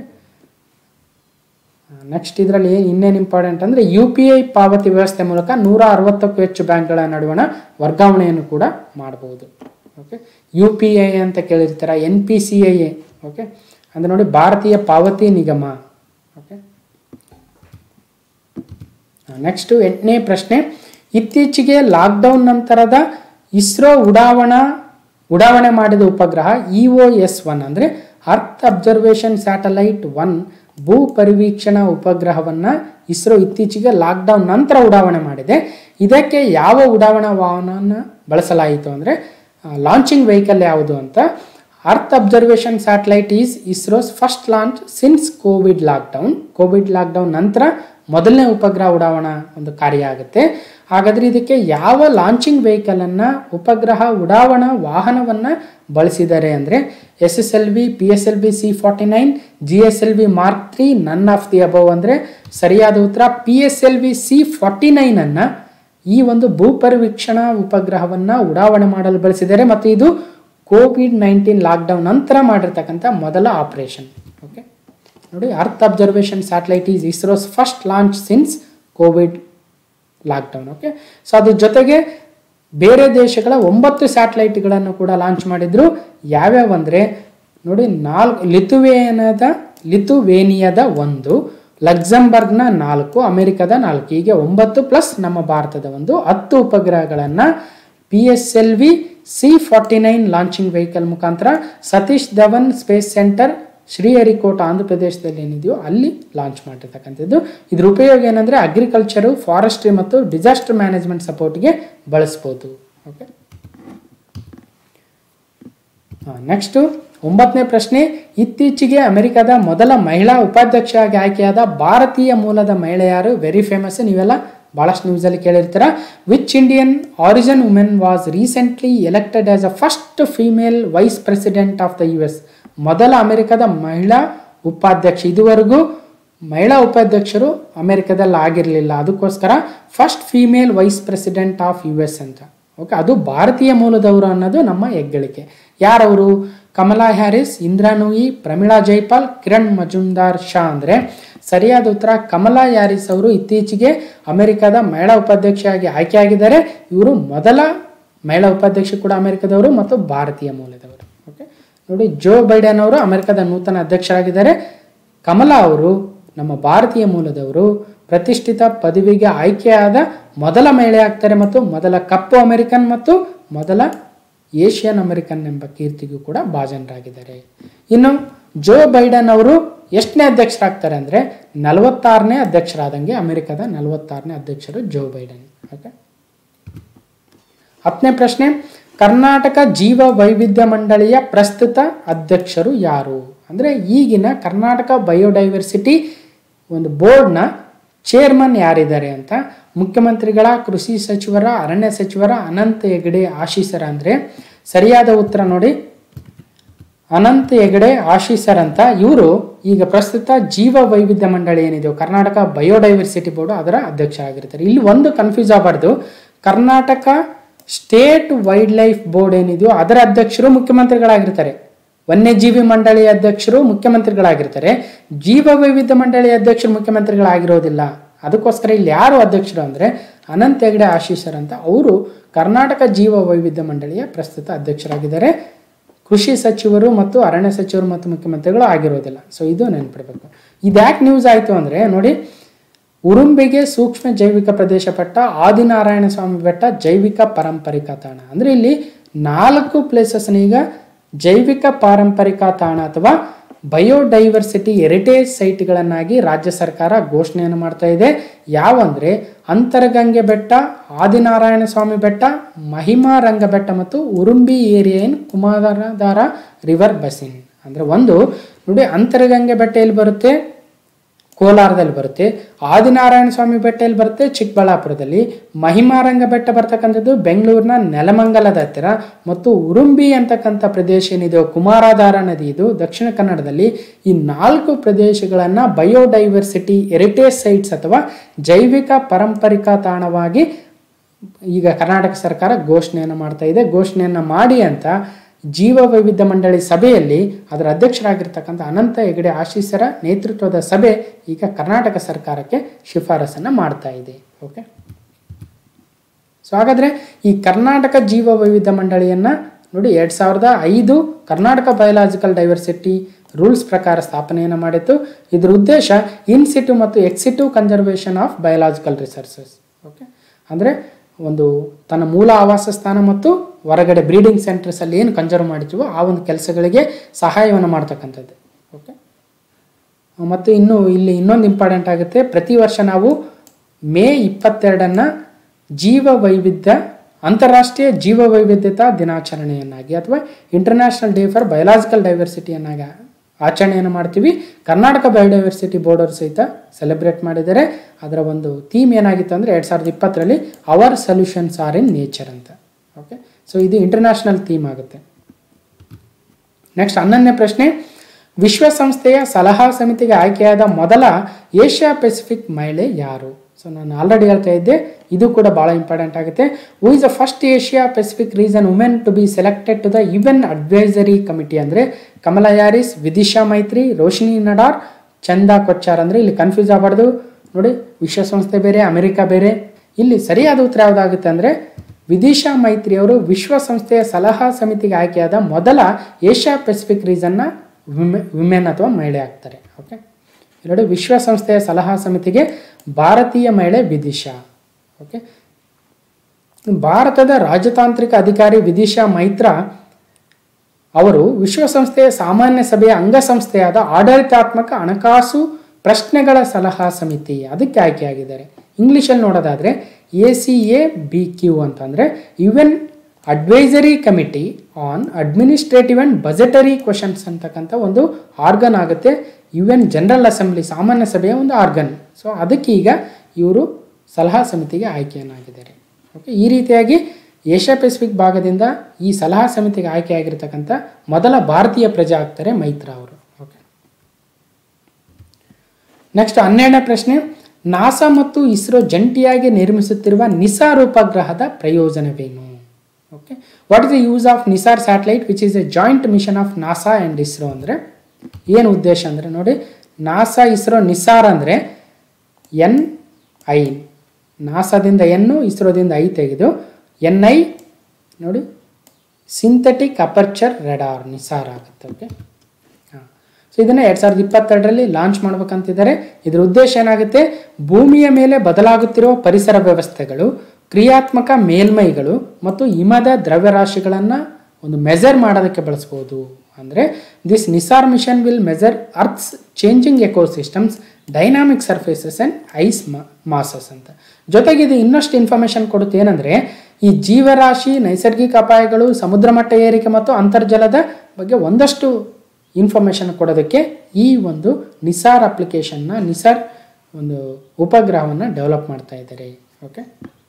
Speaker 1: ನೆಕ್ಸ್ಟ್ ಇದರಲ್ಲಿ ಇನ್ನೇನು ಇಂಪಾರ್ಟೆಂಟ್ ಅಂದರೆ ಯು ಪಿ ಐ ಪಾವತಿ ವ್ಯವಸ್ಥೆ ಮೂಲಕ ನೂರ ಅರವತ್ತಕ್ಕೂ ಹೆಚ್ಚು ಬ್ಯಾಂಕ್ಗಳ ನಡುವಣ ವರ್ಗಾವಣೆಯನ್ನು ಕೂಡ ಮಾಡಬಹುದು ಓಕೆ ಯು ಪಿ ಐ ಅಂತ ಕೇಳಿರ್ತಾರೆ N P C I A okay ಅಂದರೆ ನೋಡಿ ಭಾರತೀಯ ಪಾವತಿ ನಿಗಮ ಓಕೆ ನೆಕ್ಸ್ಟು ಎಂಟನೇ ಪ್ರಶ್ನೆ ಇತ್ತೀಚೆಗೆ ಲಾಕ್ಡೌನ್ ನಂತರದ ಇಸ್ರೋ ಉಡಾವಣಾ ಉಡಾವಣೆ ಮಾಡಿದ ಉಪಗ್ರಹ ಇ ಒ ಎಸ್ ಒನ್ ಅಂದರೆ ಅರ್ತ್ ಅಬ್ಸರ್ವೇಷನ್ ಸ್ಯಾಟಲೈಟ್ ಒನ್ ಭೂ ಪರಿವೀಕ್ಷಣಾ ಉಪಗ್ರಹವನ್ನು ಇಸ್ರೋ ಇತ್ತೀಚೆಗೆ ಲಾಕ್ಡೌನ್ ನಂತರ ಉಡಾವಣೆ ಮಾಡಿದೆ ಇದಕ್ಕೆ ಯಾವ ಉಡಾವಣಾ ವಾಹನನ ಬಳಸಲಾಯಿತು ಅಂದರೆ ಲಾಂಚಿಂಗ್ ವೆಹಿಕಲ್ ಯಾವುದು ಅಂತ earth observation satellite is ISRO's first launch since Covid lockdown Covid lockdown ನಂತರ ಮೊದಲನೇ ಉಪಗ್ರಹ ಉಡಾವಣಾ ಒಂದು ಕಾರ್ಯ ಆಗುತ್ತೆ ಹಾಗಾದರೆ ಇದಕ್ಕೆ ಯಾವ ಲಾಂಚಿಂಗ್ ವೆಹಿಕಲನ್ನು ಉಪಗ್ರಹ ಉಡಾವಣಾ ವಾಹನವನ್ನು ಬಳಸಿದ್ದಾರೆ ಅಂದರೆ S S L V P S L V C forty nine G S L V mark three none of the above ಅಂದರೆ ಸರಿಯಾದ ಉತ್ತರ P S L V C forty ನೈನನ್ನು ಈ ಒಂದು ಭೂಪರಿವೀಕ್ಷಣಾ ಉಪಗ್ರಹವನ್ನು ಉಡಾವಣೆ ಮಾಡಲು ಬಳಸಿದ್ದಾರೆ ಮತ್ತು ಇದು ಕೋವಿಡ್ ನೈನ್ಟೀನ್ ಲಾಕ್ಡೌನ್ ನಂತರ ಮಾಡಿರ್ತಕ್ಕಂಥ ಮೊದಲ ಆಪರೇಷನ್ ಓಕೆ ನೋಡಿ earth observation satellite is ISRO's first launch since Covid lockdown okay so ಅದ್ರ ಜೊತೆಗೆ ಬೇರೆ ದೇಶಗಳ ಒಂಬತ್ತು ಸ್ಯಾಟಲೈಟ್ಗಳನ್ನು ಕೂಡ ಲಾಂಚ್ ಮಾಡಿದ್ರು ಯಾವ್ಯಾವ ಅಂದರೆ ನೋಡಿ ನಾಲ್ಕು ಲಿಥುವೇನಿಯಾದ ಲಿಥುವೇನಿಯಾದ ಒಂದು ಲಕ್ಸಂಬರ್ಗ್ನ ನಾಲ್ಕು ಅಮೆರಿಕದ ನಾಲ್ಕು ಹೀಗೆ ಒಂಬತ್ತು ಪ್ಲಸ್ ನಮ್ಮ ಭಾರತದ ಒಂದು ಹತ್ತು ಉಪಗ್ರಹಗಳನ್ನು P S L V C forty nine launching vehicle ಮುಖಾಂತರ ಸತೀಶ್ ಧವನ್ ಸ್ಪೇಸ್ ಸೆಂಟರ್ ಶ್ರೀಹರಿಕೋಟ ಆಂಧ್ರ ಪ್ರದೇಶದಲ್ಲಿ ಏನಿದೆಯೋ ಅಲ್ಲಿ ಲಾಂಚ್ ಮಾಡಿರ್ತಕ್ಕಂಥದ್ದು ಇದ್ರ ಉಪಯೋಗ ಏನಂದರೆ ಅಗ್ರಿಕಲ್ಚರು ಫಾರೆಸ್ಟ್ರಿ ಮತ್ತು ಡಿಸಾಸ್ಟರ್ ಮ್ಯಾನೇಜ್ಮೆಂಟ್ ಸಪೋರ್ಟ್ಗೆ ಬಳಸ್ಬೋದು ಓಕೆ ನೆಕ್ಸ್ಟು ಒಂಬತ್ತನೇ ಪ್ರಶ್ನೆ ಇತ್ತೀಚೆಗೆ ಅಮೆರಿಕದ ಮೊದಲ ಮಹಿಳಾ ಉಪಾಧ್ಯಕ್ಷರಾಗಿ ಆಯ್ಕೆಯಾದ ಭಾರತೀಯ ಮೂಲದ ಮಹಿಳೆ ಯಾರು ವೆರಿ ಫೇಮಸ್ ನೀವೆಲ್ಲ ಭಾಳಷ್ಟು ನ್ಯೂಸಲ್ಲಿ ಕೇಳಿರ್ತೀರ which Indian origin women was recently elected as a first female vice president of the U S ಮೊದಲ ಅಮೆರಿಕದ ಮಹಿಳಾ ಉಪಾಧ್ಯಕ್ಷ ಇದುವರೆಗೂ ಮಹಿಳಾ ಉಪಾಧ್ಯಕ್ಷರು ಅಮೆರಿಕದಲ್ಲಿ ಆಗಿರಲಿಲ್ಲ ಅದಕ್ಕೋಸ್ಕರ first female vice president of U S ಅಂತ ಓಕೆ ಅದು ಭಾರತೀಯ ಮೂಲದವರು ಅನ್ನೋದು ನಮ್ಮ ಹೆಗ್ಗಳಿಕೆ ಯಾರವರು ಕಮಲಾ ಹ್ಯಾರಿಸ್ ಇಂದಿರಾ ನೂಯಿ ಪ್ರಮೀಳಾ ಜೈಪಾಲ್ ಕಿರಣ್ ಮಜುಮ್ದಾರ್ ಶಾ ಅಂದರೆ ಸರಿಯಾದ ಉತ್ತರ ಕಮಲಾ ಹ್ಯಾರಿಸ್ ಅವರು ಇತ್ತೀಚೆಗೆ ಅಮೆರಿಕದ ಮಹಿಳಾ ಉಪಾಧ್ಯಕ್ಷೆಯಾಗಿ ಆಯ್ಕೆಯಾಗಿದ್ದಾರೆ ಇವರು ಮೊದಲ ಮಹಿಳಾ ಉಪಾಧ್ಯಕ್ಷ ಕೂಡ ಅಮೆರಿಕದವರು ಮತ್ತು ಭಾರತೀಯ ಮೂಲದವರು ಓಕೆ ನೋಡಿ ಜೋ ಬೈಡೆನ್ ಅವರು ಅಮೆರಿಕದ ನೂತನ ಅಧ್ಯಕ್ಷರಾಗಿದ್ದಾರೆ ಕಮಲಾ ಅವರು ನಮ್ಮ ಭಾರತೀಯ ಮೂಲದವರು ಪ್ರತಿಷ್ಠಿತ ಪದವಿಗೆ ಆಯ್ಕೆಯಾದ ಮೊದಲ ಮಹಿಳೆ ಆಗ್ತಾರೆ ಮತ್ತು ಮೊದಲ ಕಪ್ಪು ಅಮೆರಿಕನ್ ಮತ್ತು ಮೊದಲ ಏಷ್ಯನ್ ಅಮೆರಿಕನ್ ಎಂಬ ಕೀರ್ತಿಗೂ ಕೂಡ ಭಾಜನರಾಗಿದ್ದಾರೆ ಇನ್ನು ಜೋ ಬೈಡನ್ ಅವರು ಎಷ್ಟನೇ ಅಧ್ಯಕ್ಷರಾಗ್ತಾರೆ ಅಂದರೆ ನಲವತ್ತಾರನೇ ಅಧ್ಯಕ್ಷರಾದಂಗೆ ಅಮೆರಿಕದ ನಲವತ್ತಾರನೇ ಅಧ್ಯಕ್ಷರು ಜೋ ಬೈಡನ್ ಓಕೆ ಹತ್ತನೇ ಪ್ರಶ್ನೆ ಕರ್ನಾಟಕ ಜೀವ ವೈವಿಧ್ಯ ಮಂಡಳಿಯ ಪ್ರಸ್ತುತ ಅಧ್ಯಕ್ಷರು ಯಾರು ಅಂದರೆ ಈಗಿನ ಕರ್ನಾಟಕ ಬಯೋಡೈವರ್ಸಿಟಿ ಒಂದು ಬೋರ್ಡ್ನ ಚೇರ್ಮನ್ ಯಾರಿದ್ದಾರೆ ಅಂತ ಮುಖ್ಯಮಂತ್ರಿಗಳ ಕೃಷಿ ಸಚಿವರ ಅರಣ್ಯ ಸಚಿವರ ಅನಂತ ಹೆಗಡೆ ಆಶೀಸರ ಅಂದರೆ ಸರಿಯಾದ ಉತ್ತರ ನೋಡಿ ಅನಂತ ಹೆಗಡೆ ಆಶೀಸರ್ ಅಂತ ಇವರು ಈಗ ಪ್ರಸ್ತುತ ಜೀವ ವೈವಿಧ್ಯ ಮಂಡಳಿ ಏನಿದೆ ಕರ್ನಾಟಕ ಬಯೋಡೈವರ್ಸಿಟಿ ಬೋರ್ಡು ಅದರ ಅಧ್ಯಕ್ಷರಾಗಿರ್ತಾರೆ ಇಲ್ಲಿ ಒಂದು ಕನ್ಫ್ಯೂಸ್ ಆಗಬಾರ್ದು Karnataka state wildlife board ಏನಿದೆಯೋ ಅದರ ಅಧ್ಯಕ್ಷರು ಮುಖ್ಯಮಂತ್ರಿಗಳಾಗಿರ್ತಾರೆ ವನ್ಯಜೀವಿ ಮಂಡಳಿ ಅಧ್ಯಕ್ಷರು ಮುಖ್ಯಮಂತ್ರಿಗಳಾಗಿರ್ತಾರೆ ಜೀವ ವೈವಿಧ್ಯ ಮಂಡಳಿ ಅಧ್ಯಕ್ಷರು ಮುಖ್ಯಮಂತ್ರಿಗಳಾಗಿರೋದಿಲ್ಲ ಅದಕ್ಕೋಸ್ಕರ ಇಲ್ಲಿ ಯಾರು ಅಧ್ಯಕ್ಷರು ಅಂದರೆ ಅನಂತ ಹೆಗಡೆ ಆಶೀಸರ್ ಅಂತ ಅವರು ಕರ್ನಾಟಕ ಜೀವ ವೈವಿಧ್ಯ ಮಂಡಳಿಯ ಪ್ರಸ್ತುತ ಅಧ್ಯಕ್ಷರಾಗಿದ್ದಾರೆ ಕೃಷಿ ಸಚಿವರು ಮತ್ತು ಅರಣ್ಯ ಸಚಿವರು ಮತ್ತು ಮುಖ್ಯಮಂತ್ರಿಗಳು ಆಗಿರೋದಿಲ್ಲ ಸೊ ಇದು ನೆನ್ಪಿಡ್ಬೇಕು ಇದ್ಯಾಕೆ ನ್ಯೂಸ್ ಆಯಿತು ಅಂದರೆ ನೋಡಿ ಉರುಂಬಿಗೆ ಸೂಕ್ಷ್ಮ ಜೈವಿಕ ಪ್ರದೇಶ ಪಟ್ಟ ಆದಿನಾರಾಯಣ ಸ್ವಾಮಿ ಬೆಟ್ಟ ಜೈವಿಕ ಪಾರಂಪರಿಕ ತಾಣ ಅಂದರೆ ಇಲ್ಲಿ ನಾಲ್ಕು ಪ್ಲೇಸಸ್ನ ಈಗ ಜೈವಿಕ ಪಾರಂಪರಿಕ ತಾಣ ಅಥವಾ ಬಯೋಡೈವರ್ಸಿಟಿ ಹೆರಿಟೇಜ್ ಸೈಟ್ಗಳನ್ನಾಗಿ ರಾಜ್ಯ ಸರ್ಕಾರ ಘೋಷಣೆಯನ್ನು ಮಾಡ್ತಾ ಇದೆ ಯಾವಂದ್ರೆ ಅಂತರಗಂಗೆ ಬೆಟ್ಟ ಆದಿನಾರಾಯಣ ಸ್ವಾಮಿ ಬೆಟ್ಟ ಮಹಿಮಾ ರಂಗ ಬೆಟ್ಟ ಮತ್ತು Urumbi area in Kumaradhara river basin ಅಂದರೆ ಒಂದು ನೋಡಿ ಅಂತರಗಂಗೆ ಬೆಟ್ಟ ಎಲ್ಲಿ ಬರುತ್ತೆ ಕೋಲಾರದಲ್ಲಿ ಬರುತ್ತೆ ಆದಿನಾರಾಯಣ ಸ್ವಾಮಿ ಬೆಟ್ಟ ಎಲ್ಲಿ ಬರುತ್ತೆ ಚಿಕ್ಕಬಳ್ಳಾಪುರದಲ್ಲಿ ಮಹಿಮಾರಂಗ ಬೆಟ್ಟ ಬರ್ತಕ್ಕಂಥದ್ದು ಬೆಂಗಳೂರಿನ ನೆಲಮಂಗಲದ ಹತ್ತಿರ ಮತ್ತು ಉರುಂಬಿ ಅಂತಕ್ಕಂಥ ಪ್ರದೇಶ ಏನಿದೆ ಕುಮಾರಾಧಾರ ನದಿ ಇದು ದಕ್ಷಿಣ ಕನ್ನಡದಲ್ಲಿ ಈ ನಾಲ್ಕು ಪ್ರದೇಶಗಳನ್ನು ಬಯೋಡೈವರ್ಸಿಟಿ ಹೆರಿಟೇಜ್ ಸೈಟ್ಸ್ ಅಥವಾ ಜೈವಿಕ ಪಾರಂಪರಿಕ ತಾಣವಾಗಿ ಈಗ ಕರ್ನಾಟಕ ಸರ್ಕಾರ ಘೋಷಣೆಯನ್ನು ಮಾಡ್ತಾ ಇದೆ ಘೋಷಣೆಯನ್ನು ಮಾಡಿ ಅಂತ ಜೀವ ವೈವಿಧ್ಯ ಮಂಡಳಿ ಸಭೆಯಲ್ಲಿ ಅದರ ಅಧ್ಯಕ್ಷರಾಗಿರ್ತಕ್ಕಂಥ ಅನಂತ ಹೆಗಡೆ ಆಶೀಸರ ನೇತೃತ್ವದ ಸಭೆ ಈಗ ಕರ್ನಾಟಕ ಸರ್ಕಾರಕ್ಕೆ ಶಿಫಾರಸನ್ನು ಮಾಡ್ತಾ ಇದೆ ಓಕೆ ಸೊ ಹಾಗಾದರೆ ಈ ಕರ್ನಾಟಕ ಜೀವ ವೈವಿಧ್ಯ ಮಂಡಳಿಯನ್ನು ನೋಡಿ ಎರಡು ಸಾವಿರದ ಐದು ಕರ್ನಾಟಕ ಬಯೋಲಾಜಿಕಲ್ ಡೈವರ್ಸಿಟಿ ರೂಲ್ಸ್ ಪ್ರಕಾರ ಸ್ಥಾಪನೆಯನ್ನು ಮಾಡಿತ್ತು ಇದ್ರ ಉದ್ದೇಶ ಇನ್ಸಿಟು ಮತ್ತು ex situ conservation of biological researches okay ಅಂದರೆ ಒಂದು ತನ್ನ ಮೂಲ ಆವಾಸ ಸ್ಥಾನ ಮತ್ತು ಹೊರಗಡೆ ಬ್ರೀಡಿಂಗ್ ಸೆಂಟರ್ಸಲ್ಲಿ ಏನು ಕನ್ಸರ್ವ್ ಮಾಡಿರ್ತೀವೋ ಆ ಒಂದು ಕೆಲಸಗಳಿಗೆ ಸಹಾಯವನ್ನು ಮಾಡ್ತಕ್ಕಂಥದ್ದು ಓಕೆ ಮತ್ತು ಇನ್ನು ಇಲ್ಲಿ ಇನ್ನೊಂದು ಇಂಪಾರ್ಟೆಂಟ್ ಆಗುತ್ತೆ ಪ್ರತಿ ವರ್ಷ ನಾವು ಮೇ ಇಪ್ಪತ್ತೆರಡನ್ನು ಜೀವ ವೈವಿಧ್ಯ ಅಂತಾರಾಷ್ಟ್ರೀಯ ಜೀವ ವೈವಿಧ್ಯತಾ ದಿನಾಚರಣೆಯನ್ನಾಗಿ ಅಥವಾ ಇಂಟರ್ನ್ಯಾಷನಲ್ ಡೇ ಫಾರ್ ಬಯೋಲಾಜಿಕಲ್ ಡೈವರ್ಸಿಟಿಯನ್ನಾಗಿ ಆಚರಣೆಯನ್ನು ಮಾಡ್ತೀವಿ ಕರ್ನಾಟಕ ಬಯೋಡೈವರ್ಸಿಟಿ ಬೋರ್ಡರ್ ಸಹಿತ ಸೆಲೆಬ್ರೇಟ್ ಮಾಡಿದ್ದಾರೆ ಅದರ ಒಂದು ಥೀಮ್ ಏನಾಗಿತ್ತು ಅಂದರೆ ಎರಡು ಸಾವಿರದ ಇಪ್ಪತ್ತರಲ್ಲಿ our solutions are in nature ಅಂತ ಓಕೆ ಸೊ ಇದು ಇಂಟರ್ನ್ಯಾಷನಲ್ ಥೀಮ್ ಆಗುತ್ತೆ ನೆಕ್ಸ್ಟ್ ಹನ್ನೊಂದನೇ ಪ್ರಶ್ನೆ ವಿಶ್ವಸಂಸ್ಥೆಯ ಸಲಹಾ ಸಮಿತಿಗೆ ಆಯ್ಕೆಯಾದ ಮೊದಲ ಏಷ್ಯಾ ಪೆಸಿಫಿಕ್ ಮಹಿಳೆ ಯಾರು ಸೊ ನಾನು ಆಲ್ರೆಡಿ ಹೇಳ್ತಾ ಇದ್ದೆ ಇದು ಕೂಡ ಭಾಳ ಇಂಪಾರ್ಟೆಂಟ್ ಆಗುತ್ತೆ who is the first Asia Pacific region women to be selected to the even advisory committee ಅಂದರೆ ಕಮಲಾ ಯಾರಿಸ್ ವಿದಿಶಾ ಮೈತ್ರಿ ರೋಶಿನಿ ನಡಾರ್ ಚಂದಾ ಕೊಚ್ಚಾರ್ ಅಂದರೆ ಇಲ್ಲಿ ಕನ್ಫ್ಯೂಸ್ ಆಗಬಾರ್ದು ನೋಡಿ ವಿಶ್ವಸಂಸ್ಥೆ ಬೇರೆ ಅಮೆರಿಕ ಬೇರೆ ಇಲ್ಲಿ ಸರಿಯಾದ ಉತ್ತರ ಯಾವುದಾಗುತ್ತೆ ಅಂದರೆ ವಿದಿಶಾ ಮೈತ್ರಿಯವರು ವಿಶ್ವಸಂಸ್ಥೆಯ ಸಲಹಾ ಸಮಿತಿಗೆ ಆಯ್ಕೆಯಾದ ಮೊದಲ ಏಷ್ಯಾ ಪೆಸಿಫಿಕ್ ರೀಸನ್ನ ವಿಮೆ ವಿಮೆನ್ ಅಥವಾ ಮಹಿಳೆ ಆಗ್ತಾರೆ ಓಕೆ ಎರಡು ವಿಶ್ವಸಂಸ್ಥೆಯ ಸಲಹಾ ಸಮಿತಿಗೆ ಭಾರತೀಯ ಮಹಿಳೆ ವಿದಿಶಾ ಓಕೆ ಭಾರತದ ರಾಜತಾಂತ್ರಿಕ ಅಧಿಕಾರಿ ವಿದಿಶಾ ಮೈತ್ರಾ ಅವರು ವಿಶ್ವಸಂಸ್ಥೆಯ ಸಾಮಾನ್ಯ ಸಭೆಯ ಅಂಗಸಂಸ್ಥೆಯಾದ ಆಡಳಿತಾತ್ಮಕ ಹಣಕಾಸು ಪ್ರಶ್ನೆಗಳ ಸಲಹಾ ಸಮಿತಿ ಅದಕ್ಕೆ ಆಯ್ಕೆಯಾಗಿದ್ದಾರೆ ಇಂಗ್ಲೀಷಲ್ಲಿ ನೋಡೋದಾದರೆ A C A B Q ಅಂತಂದರೆ U N advisory committee on administrative and budgetary questions ಅಂತಕ್ಕಂಥ ಒಂದು ಆರ್ಗನ್ ಆಗುತ್ತೆ ಯು ಎನ್ ಜನರಲ್ ಅಸೆಂಬ್ಲಿ ಸಾಮಾನ್ಯ ಸಭೆಯ ಒಂದು ಆರ್ಗನ್ ಸೊ ಅದಕ್ಕೆ ಈಗ ಇವರು ಸಲಹಾ ಸಮಿತಿಗೆ ಆಯ್ಕೆಯನ್ನಾಗಿದ್ದಾರೆ ಓಕೆ ಈ ರೀತಿಯಾಗಿ ಏಷ್ಯಾ ಪೆಸಿಫಿಕ್ ಭಾಗದಿಂದ ಈ ಸಲಹಾ ಸಮಿತಿಗೆ ಆಯ್ಕೆಯಾಗಿರ್ತಕ್ಕಂಥ ಮೊದಲ ಭಾರತೀಯ ಪ್ರಜೆ ಆಗ್ತಾರೆ ಮೈತ್ರಾ ಅವರು ಓಕೆ ನೆಕ್ಸ್ಟ್ ಹನ್ನೆರಡನೇ ಪ್ರಶ್ನೆ ನಾಸಾ ಮತ್ತು ಇಸ್ರೋ ಜಂಟಿಯಾಗಿ ನಿರ್ಮಿಸುತ್ತಿರುವ ನಿಸಾರ್ ಉಪಗ್ರಹದ ಪ್ರಯೋಜನವೇನು okay what is the use of NISAR satellite which is a joint mission of NASA and ISRO ಅಂದರೆ ಏನು ಉದ್ದೇಶ ಅಂದರೆ ನೋಡಿ ನಾಸಾ ಇಸ್ರೋ ನಿಸಾರ್ ಅಂದರೆ ಎನ್ ಐ ನಾಸಾದಿಂದ ಎನ್ನು ಇಸ್ರೋದಿಂದ ಐ ತೆಗೆದು ಎನ್ ಐ ನೋಡಿ ಸಿಂಥೆಟಿಕ್ ಅಪರ್ಚರ್ ರೆಡಾರ್ ನಿಸಾರ್ ಆಗುತ್ತೆ ಓಕೆ ಹಾಂ ಸೊ ಇದನ್ನು ಎರಡು ಸಾವಿರದ ಇಪ್ಪತ್ತೆರಡರಲ್ಲಿ ಲಾಂಚ್ ಮಾಡ್ಬೇಕಂತಿದ್ದಾರೆ ಇದರ ಉದ್ದೇಶ ಏನಾಗುತ್ತೆ ಭೂಮಿಯ ಮೇಲೆ ಬದಲಾಗುತ್ತಿರುವ ಪರಿಸರ ವ್ಯವಸ್ಥೆಗಳು ಕ್ರಿಯಾತ್ಮಕ ಮೇಲ್ಮೈಗಳು ಮತ್ತು ಹಿಮದ ದ್ರವ್ಯರಾಶಿಗಳನ್ನು ಒಂದು ಮೆಜರ್ ಮಾಡೋದಕ್ಕೆ ಬಳಸ್ಬೋದು ಅಂದರೆ this NISAR mission will measure earth's changing ecosystems dynamic surfaces and ice masses ಅಂತ ಜೊತೆಗೆ ಇದು ಇನ್ನಷ್ಟು ಇನ್ಫಾರ್ಮೇಷನ್ ಕೊಡುತ್ತೆ ಏನಂದರೆ ಈ ಜೀವರಾಶಿ ನೈಸರ್ಗಿಕ ಅಪಾಯಗಳು ಸಮುದ್ರ ಮಟ್ಟ ಏರಿಕೆ ಮತ್ತು ಅಂತರ್ಜಲದ ಬಗ್ಗೆ ಒಂದಷ್ಟು ಇನ್ಫಾರ್ಮೇಷನ್ ಕೊಡೋದಕ್ಕೆ ಈ ಒಂದು ನಿಸಾರ್ ಅಪ್ಲಿಕೇಶನ್ನ ನಿಸಾರ್ ಒಂದು ಉಪಗ್ರಹವನ್ನು ಡೆವಲಪ್ ಮಾಡ್ತಾ ಇದ್ದಾರೆ ಓಕೆ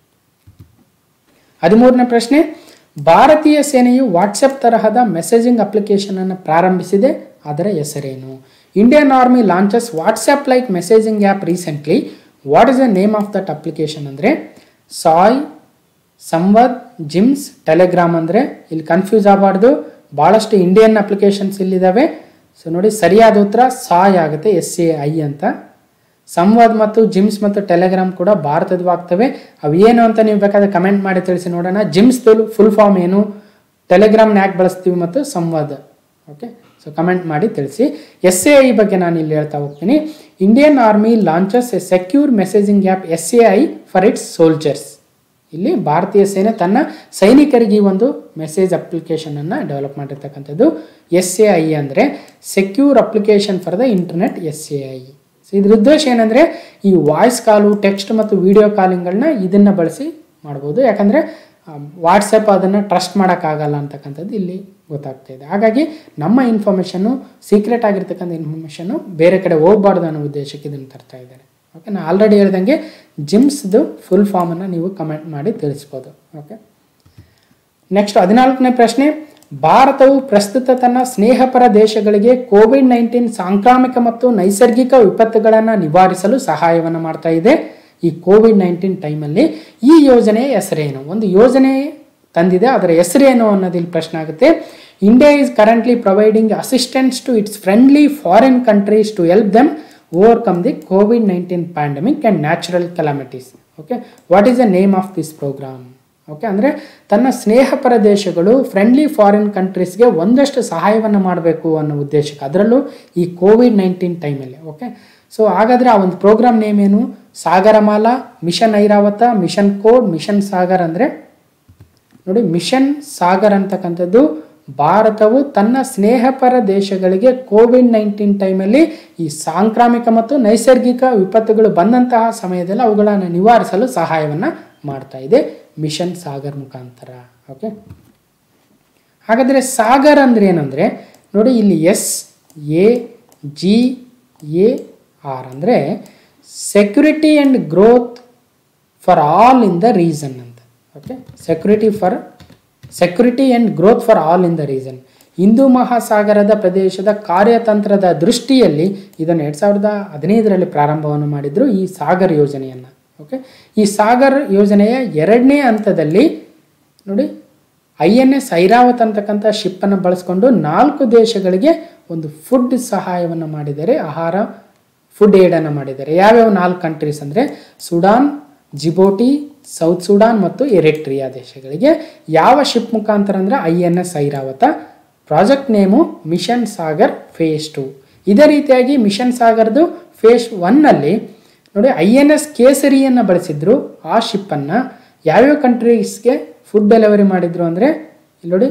Speaker 1: ಹದಿಮೂರನೇ ಪ್ರಶ್ನೆ ಭಾರತೀಯ ಸೇನೆಯು ವಾಟ್ಸಪ್ ತರಹದ ಮೆಸೇಜಿಂಗ್ ಅಪ್ಲಿಕೇಶನ್ ಅನ್ನು ಪ್ರಾರಂಭಿಸಿದೆ ಅದರ ಹೆಸರೇನು Indian army launches WhatsApp like messaging app recently what is the name of that application ಅಂದರೆ ಸಾಯ್ ಸಂವಾದ್ ಜಿಮ್ಸ್ ಟೆಲಿಗ್ರಾಮ್ ಅಂದರೆ ಇಲ್ಲಿ ಕನ್ಫ್ಯೂಸ್ ಆಗಬಾರ್ದು ಭಾಳಷ್ಟು ಇಂಡಿಯನ್ ಅಪ್ಲಿಕೇಶನ್ಸ್ ಇಲ್ಲಿದ್ದಾವೆ ಸೊ ನೋಡಿ ಸರಿಯಾದ ಉತ್ತರ ಸಾಯ್ ಆಗುತ್ತೆ ಎಸ್ ಎ ಐ ಅಂತ ಸಂವಾದ್ ಮತ್ತು ಜಿಮ್ಸ್ ಮತ್ತು ಟೆಲಿಗ್ರಾಮ್ ಕೂಡ ಭಾರತದವಾಗ್ತವೆ ಅವು ಏನು ಅಂತ ನೀವು ಬೇಕಾದ್ರೆ ಕಮೆಂಟ್ ಮಾಡಿ ತಿಳಿಸಿ ನೋಡೋಣ ಜಿಮ್ಸ್ದು ಫುಲ್ ಫಾರ್ಮ್ ಏನು ಟೆಲಿಗ್ರಾಮ್ನ ಯಾಕೆ ಬಳಸ್ತೀವಿ ಮತ್ತು ಸಂವಾದ ಓಕೆ ಸೊ ಕಮೆಂಟ್ ಮಾಡಿ ತಿಳಿಸಿ ಎಸ್ ಎ ಐ ಬಗ್ಗೆ ನಾನು ಇಲ್ಲಿ ಹೇಳ್ತಾ ಹೋಗ್ತೀನಿ Indian army launches a secure messaging app S A I for its soldiers ಇಲ್ಲಿ ಭಾರತೀಯ ಸೇನೆ ತನ್ನ ಸೈನಿಕರಿಗೆ ಈ ಒಂದು ಮೆಸೇಜ್ ಅಪ್ಲಿಕೇಶನನ್ನು ಡೆವಲಪ್ ಮಾಡಿರ್ತಕ್ಕಂಥದ್ದು ಎಸ್ ಎ ಐ ಅಂದರೆ secure application for the internet S A I so ಇದ್ರ ಉದ್ದೇಶ ಏನಂದರೆ ಈ ವಾಯ್ಸ್ ಕಾಲು ಟೆಕ್ಸ್ಟ್ ಮತ್ತು ವಿಡಿಯೋ ಕಾಲಿಂಗ್ಗಳನ್ನ ಇದನ್ನು ಬಳಸಿ ಮಾಡ್ಬೋದು ಯಾಕಂದರೆ ವಾಟ್ಸಪ್ ಅದನ್ನು ಟ್ರಸ್ಟ್ ಮಾಡೋಕ್ಕಾಗಲ್ಲ ಅಂತಕ್ಕಂಥದ್ದು ಇಲ್ಲಿ ಗೊತ್ತಾಗ್ತಾ ಇದೆ ಹಾಗಾಗಿ ನಮ್ಮ ಇನ್ಫಾರ್ಮೇಷನ್ನು ಸೀಕ್ರೆಟ್ ಆಗಿರ್ತಕ್ಕಂಥ ಇನ್ಫಾರ್ಮೇಷನ್ನು ಬೇರೆ ಕಡೆ ಹೋಗಬಾರ್ದು ಅನ್ನೋ ಉದ್ದೇಶಕ್ಕೆ ಇದನ್ನು ತರ್ತಾ ಇದ್ದಾರೆ ಓಕೆ ನಾನು ಆಲ್ರೆಡಿ ಹೇಳ್ದಂಗೆ ಜಿಮ್ಸ್ದು ಫುಲ್ ಫಾರ್ಮನ್ನು ನೀವು ಕಮೆಂಟ್ ಮಾಡಿ ತಿಳಿಸ್ಬೋದು ಓಕೆ ನೆಕ್ಸ್ಟ್ ಹದಿನಾಲ್ಕನೇ ಪ್ರಶ್ನೆ ಭಾರತವು ಪ್ರಸ್ತುತ ತನ್ನ ಸ್ನೇಹಪರ ದೇಶಗಳಿಗೆ ಕೋವಿಡ್ ನೈನ್ಟೀನ್ ಸಾಂಕ್ರಾಮಿಕ ಮತ್ತು ನೈಸರ್ಗಿಕ ವಿಪತ್ತುಗಳನ್ನು ನಿವಾರಿಸಲು ಸಹಾಯವನ್ನು ಮಾಡ್ತಾ ಇದೆ ಈ ಕೋವಿಡ್ ನೈನ್ಟೀನ್ ಟೈಮಲ್ಲಿ ಈ ಯೋಜನೆಯ ಹೆಸರೇನು ಒಂದು ಯೋಜನೆ ತಂದಿದೆ ಅದರ ಹೆಸರೇನು ಅನ್ನೋದು ಇಲ್ಲಿ ಪ್ರಶ್ನೆ ಆಗುತ್ತೆ India is currently providing assistance to its friendly foreign countries to help them overcome the COVID nineteen pandemic and natural calamities okay what is the name of this program okay ಅಂದರೆ ತನ್ನ ಸ್ನೇಹಪರ ದೇಶಗಳು ಫ್ರೆಂಡ್ಲಿ ಫಾರಿನ್ ಕಂಟ್ರೀಸ್ಗೆ ಒಂದಷ್ಟು ಸಹಾಯವನ್ನು ಮಾಡಬೇಕು ಅನ್ನೋ ಉದ್ದೇಶಕ್ಕೆ ಅದರಲ್ಲೂ ಈ ಕೋವಿಡ್ ನೈನ್ಟೀನ್ ಟೈಮಲ್ಲಿ ಓಕೆ ಸೊ ಹಾಗಾದರೆ ಆ ಒಂದು ಪ್ರೋಗ್ರಾಮ್ ನೇಮ್ ಏನು Sagarmala mission Airavat mission code mission Sagar ಅಂದರೆ ನೋಡಿ ಮಿಷನ್ ಸಾಗರ್ ಅಂತಕ್ಕಂಥದ್ದು ಭಾರತವು ತನ್ನ ಸ್ನೇಹಪರ ದೇಶಗಳಿಗೆ ಕೋವಿಡ್ ನೈನ್ಟೀನ್ ಟೈಮಲ್ಲಿ ಈ ಸಾಂಕ್ರಾಮಿಕ ಮತ್ತು ನೈಸರ್ಗಿಕ ವಿಪತ್ತುಗಳು ಬಂದಂತಹ ಸಮಯದಲ್ಲಿ ಅವುಗಳನ್ನು ನಿವಾರಿಸಲು ಸಹಾಯವನ್ನು ಮಾಡ್ತಾ ಇದೆ ಮಿಷನ್ ಸಾಗರ್ ಮುಖಾಂತರ ಓಕೆ ಹಾಗಾದರೆ ಸಾಗರ್ ಅಂದರೆ ಏನಂದರೆ ನೋಡಿ ಇಲ್ಲಿ S A G A R ಅಂದರೆ security and growth for all in the region ಅಂತ okay security for security and growth for all in the region ಹಿಂದೂ ಮಹಾಸಾಗರದ ಪ್ರದೇಶದ ಕಾರ್ಯತಂತ್ರದ ದೃಷ್ಟಿಯಲ್ಲಿ ಇದನ್ನು ಎರಡು ಸಾವಿರದ ಹದಿನೈದರಲ್ಲಿ ಪ್ರಾರಂಭವನ್ನು ಮಾಡಿದರು ಈ ಸಾಗರ್ ಯೋಜನೆಯನ್ನು ಓಕೆ ಈ ಸಾಗರ್ ಯೋಜನೆಯ ಎರಡನೇ ಹಂತದಲ್ಲಿ ನೋಡಿ ಐ ಎನ್ ಎಸ್ ಐರಾವತ್ ಅಂತಕ್ಕಂಥ ಶಿಪ್ಪನ್ನು ಬಳಸ್ಕೊಂಡು ನಾಲ್ಕು ದೇಶಗಳಿಗೆ ಒಂದು ಫುಡ್ ಸಹಾಯವನ್ನು ಮಾಡಿದ್ದಾರೆ ಆಹಾರ ಫುಡ್ ಏಡನ್ನು ಮಾಡಿದ್ದಾರೆ ಯಾವ್ಯಾವ ನಾಲ್ಕು ಕಂಟ್ರೀಸ್ ಅಂದರೆ ಸುಡಾನ್ ಜಿಬೋಟಿ ಸೌತ್ ಸುಡಾನ್ ಮತ್ತು ಎರಿಟ್ರಿಯಾ ದೇಶಗಳಿಗೆ ಯಾವ ಶಿಪ್ ಮುಖಾಂತರ ಅಂದರೆ I N S Airavat project name mission Sagar phase two ಇದೇ ರೀತಿಯಾಗಿ ಮಿಷನ್ ಸಾಗರ್ದು ಫೇಸ್ ಒನ್ನಲ್ಲಿ ನೋಡಿ ಐ ಎನ್ ಎಸ್ ಕೇಸರಿಯನ್ನು ಬಳಸಿದ್ರು ಆ ಶಿಪ್ಪನ್ನು ಯಾವ್ಯಾವ ಕಂಟ್ರೀಸ್ಗೆ ಫುಡ್ ಡೆಲಿವರಿ ಮಾಡಿದ್ರು ಅಂದರೆ ಇಲ್ಲಿ ನೋಡಿ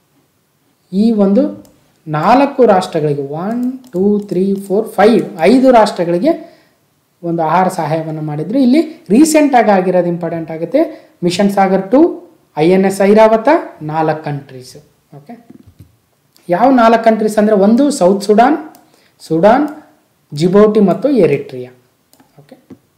Speaker 1: ಈ ಒಂದು ನಾಲ್ಕು ರಾಷ್ಟ್ರಗಳಿಗೆ one two three four five ಐದು ರಾಷ್ಟ್ರಗಳಿಗೆ ಒಂದು ಆಹಾರ ಸಹಾಯವನ್ನು ಮಾಡಿದ್ರು ಇಲ್ಲಿ ರೀಸೆಂಟಾಗಿ ಆಗಿರೋದು ಇಂಪಾರ್ಟೆಂಟ್ ಆಗುತ್ತೆ mission Sagar two I N S Airavat ನಾಲ್ಕು ಕಂಟ್ರೀಸ್ ಓಕೆ ಯಾವ ನಾಲ್ಕು ಕಂಟ್ರೀಸ್ ಅಂದರೆ ಒಂದು ಸೌತ್ ಸುಡಾನ್ ಸುಡಾನ್ ಜಿಬೋಟಿ ಮತ್ತು ಎರಿಟ್ರಿಯಾ ಓಕೆ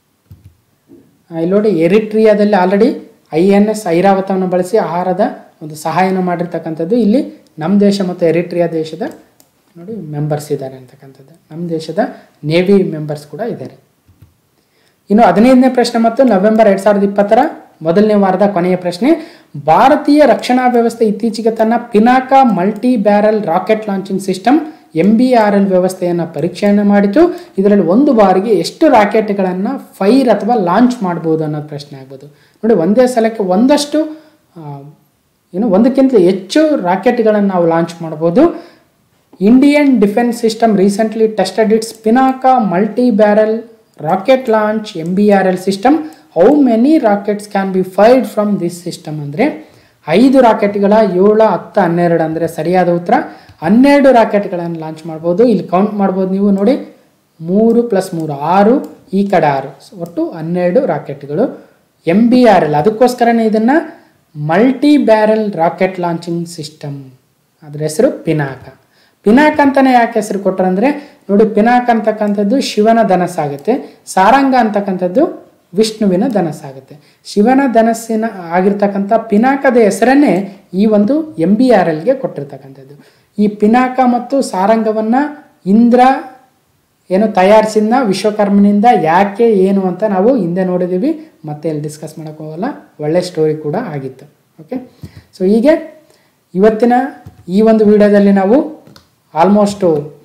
Speaker 1: ಇಲ್ಲಿ ನೋಡಿ ಎರಿಟ್ರಿಯಾದಲ್ಲಿ ಆಲ್ರೆಡಿ ಐ ಎನ್ ಎಸ್ ಐರಾವತವನ್ನು ಬಳಸಿ ಆಹಾರದ ಒಂದು ಸಹಾಯನ ಮಾಡಿರ್ತಕ್ಕಂಥದ್ದು ಇಲ್ಲಿ ನಮ್ಮ ದೇಶ ಮತ್ತು ಎರಿಟ್ರಿಯಾ ದೇಶದ ನೋಡಿ ಮೆಂಬರ್ಸ್ ಇದ್ದಾರೆ ಅಂತಕ್ಕಂಥದ್ದು ನಮ್ಮ ದೇಶದ ನೇವಿ ಮೆಂಬರ್ಸ್ ಕೂಡ ಇದ್ದಾರೆ ಇನ್ನು ಹದಿನೈದನೇ ಪ್ರಶ್ನೆ ಮತ್ತು ನವೆಂಬರ್ ಎರಡು ಸಾವಿರದ ಇಪ್ಪತ್ತರ ಮೊದಲನೇ ವಾರದ ಕೊನೆಯ ಪ್ರಶ್ನೆ ಭಾರತೀಯ ರಕ್ಷಣಾ ವ್ಯವಸ್ಥೆ ಇತ್ತೀಚೆಗೆ ತನ್ನ Pinaka multi barrel rocket launching system M B R L ವ್ಯವಸ್ಥೆಯನ್ನು ಪರೀಕ್ಷೆಯನ್ನು ಮಾಡಿತು ಇದರಲ್ಲಿ ಒಂದು ಬಾರಿಗೆ ಎಷ್ಟು ರಾಕೆಟ್ಗಳನ್ನು ಫೈರ್ ಅಥವಾ ಲಾಂಚ್ ಮಾಡ್ಬೋದು ಅನ್ನೋದು ಪ್ರಶ್ನೆ ಆಗ್ಬೋದು ನೋಡಿ ಒಂದೇ ಸಲಕ್ಕೆ ಒಂದಷ್ಟು ಆ, ಏನು ಒಂದಕ್ಕಿಂತ ಹೆಚ್ಚು ರಾಕೆಟ್ಗಳನ್ನು ನಾವು ಲಾಂಚ್ ಮಾಡ್ಬೋದು Indian defence system recently tested its Pinaka multi barrel rocket launch M B R L system how many rockets can be fired from this system ಅಂದರೆ ಐದು ರಾಕೆಟ್ಗಳ ಏಳು ಹತ್ತು ಹನ್ನೆರಡು ಅಂದರೆ ಸರಿಯಾದ ಉತ್ತರ ಹನ್ನೆರಡು ರಾಕೆಟ್ಗಳನ್ನು ಲಾಂಚ್ ಮಾಡ್ಬೋದು ಇಲ್ಲಿ ಕೌಂಟ್ ಮಾಡ್ಬೋದು ನೀವು ನೋಡಿ ಮೂರು ಪ್ಲಸ್ ಮೂರು ಆರು ಈ ಕಡೆ ಆರು So, ಒಟ್ಟು ಹನ್ನೆರಡು ರಾಕೆಟ್ಗಳು ಎಂ ಬಿ ಆರ್ ಎಲ್ ಅದಕ್ಕೋಸ್ಕರನೇ ಇದನ್ನು multi barrel rocket launching system ಅದ್ರ ಹೆಸರು ಪಿನಾಕ ಪಿನಾಕ್ ಅಂತಾನೆ ಯಾಕೆ ಹೆಸರು ಕೊಟ್ಟರಂದ್ರೆ ನೋಡಿ ಪಿನಾಕ್ ಅಂತಕ್ಕಂಥದ್ದು ಶಿವನ ಧನಸ್ಸಾಗುತ್ತೆ ಸಾರಂಗ ಅಂತಕ್ಕಂಥದ್ದು ವಿಷ್ಣುವಿನ ಧನಸ್ಸಾಗುತ್ತೆ ಶಿವನ ಧನಸ್ಸಿನ ಆಗಿರ್ತಕ್ಕಂಥ ಪಿನಾಕದ ಹೆಸರನ್ನೇ ಈ ಒಂದು ಎಂ ಬಿ ಆರ್ ಎಲ್ಗೆ ಕೊಟ್ಟಿರ್ತಕ್ಕಂಥದ್ದು ಈ ಪಿನಾಕ ಮತ್ತು ಸಾರಂಗವನ್ನ ಇಂದ್ರ ಏನು ತಯಾರಿಸಿದ್ನ ವಿಶ್ವಕರ್ಮನಿಂದ ಯಾಕೆ ಏನು ಅಂತ ನಾವು ಹಿಂದೆ ನೋಡಿದ್ದೀವಿ ಮತ್ತೆ ಇಲ್ಲಿ ಡಿಸ್ಕಸ್ ಮಾಡೋಕೆ ಹೋಗಲ್ಲ ಒಳ್ಳೆ ಸ್ಟೋರಿ ಕೂಡ ಆಗಿತ್ತು ಓಕೆ ಸೊ ಹೀಗೆ ಇವತ್ತಿನ ಈ ಒಂದು ವಿಡಿಯೋದಲ್ಲಿ ನಾವು ಆಲ್ಮೋಸ್ಟು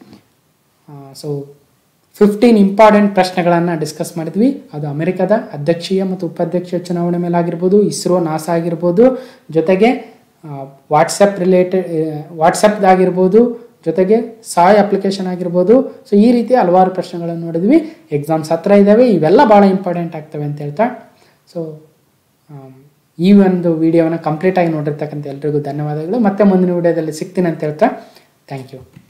Speaker 1: ಸೊ ಫಿಫ್ಟೀನ್ ಇಂಪಾರ್ಟೆಂಟ್ ಪ್ರಶ್ನೆಗಳನ್ನು ಡಿಸ್ಕಸ್ ಮಾಡಿದ್ವಿ ಅದು ಅಮೆರಿಕದ ಅಧ್ಯಕ್ಷೀಯ ಮತ್ತು ಉಪಾಧ್ಯಕ್ಷೀಯ ಚುನಾವಣೆ ಮೇಲೆ ಆಗಿರ್ಬೋದು ಇಸ್ರೋ ನಾಸಾ ಆಗಿರ್ಬೋದು ಜೊತೆಗೆ ವಾಟ್ಸಪ್ ರಿಲೇಟೆಡ್ ವಾಟ್ಸಪ್ದಾಗಿರ್ಬೋದು ಜೊತೆಗೆ ಸಾಯ್ ಅಪ್ಲಿಕೇಶನ್ ಆಗಿರ್ಬೋದು ಸೊ ಈ ರೀತಿ ಹಲವಾರು ಪ್ರಶ್ನೆಗಳನ್ನು ನೋಡಿದ್ವಿ ಎಕ್ಸಾಮ್ಸ್ ಹತ್ರ ಇದ್ದಾವೆ ಇವೆಲ್ಲ ಭಾಳ ಇಂಪಾರ್ಟೆಂಟ್ ಆಗ್ತವೆ ಅಂತ ಹೇಳ್ತಾ ಸೊ ಈ ಒಂದು ವಿಡಿಯೋವನ್ನು ಕಂಪ್ಲೀಟಾಗಿ ನೋಡಿರ್ತಕ್ಕಂಥ ಎಲ್ರಿಗೂ ಧನ್ಯವಾದಗಳು ಮತ್ತೆ ಮುಂದಿನ ವಿಡಿಯೋದಲ್ಲಿ ಸಿಗ್ತೀನಿ ಅಂತ ಹೇಳ್ತಾ ಥ್ಯಾಂಕ್ ಯು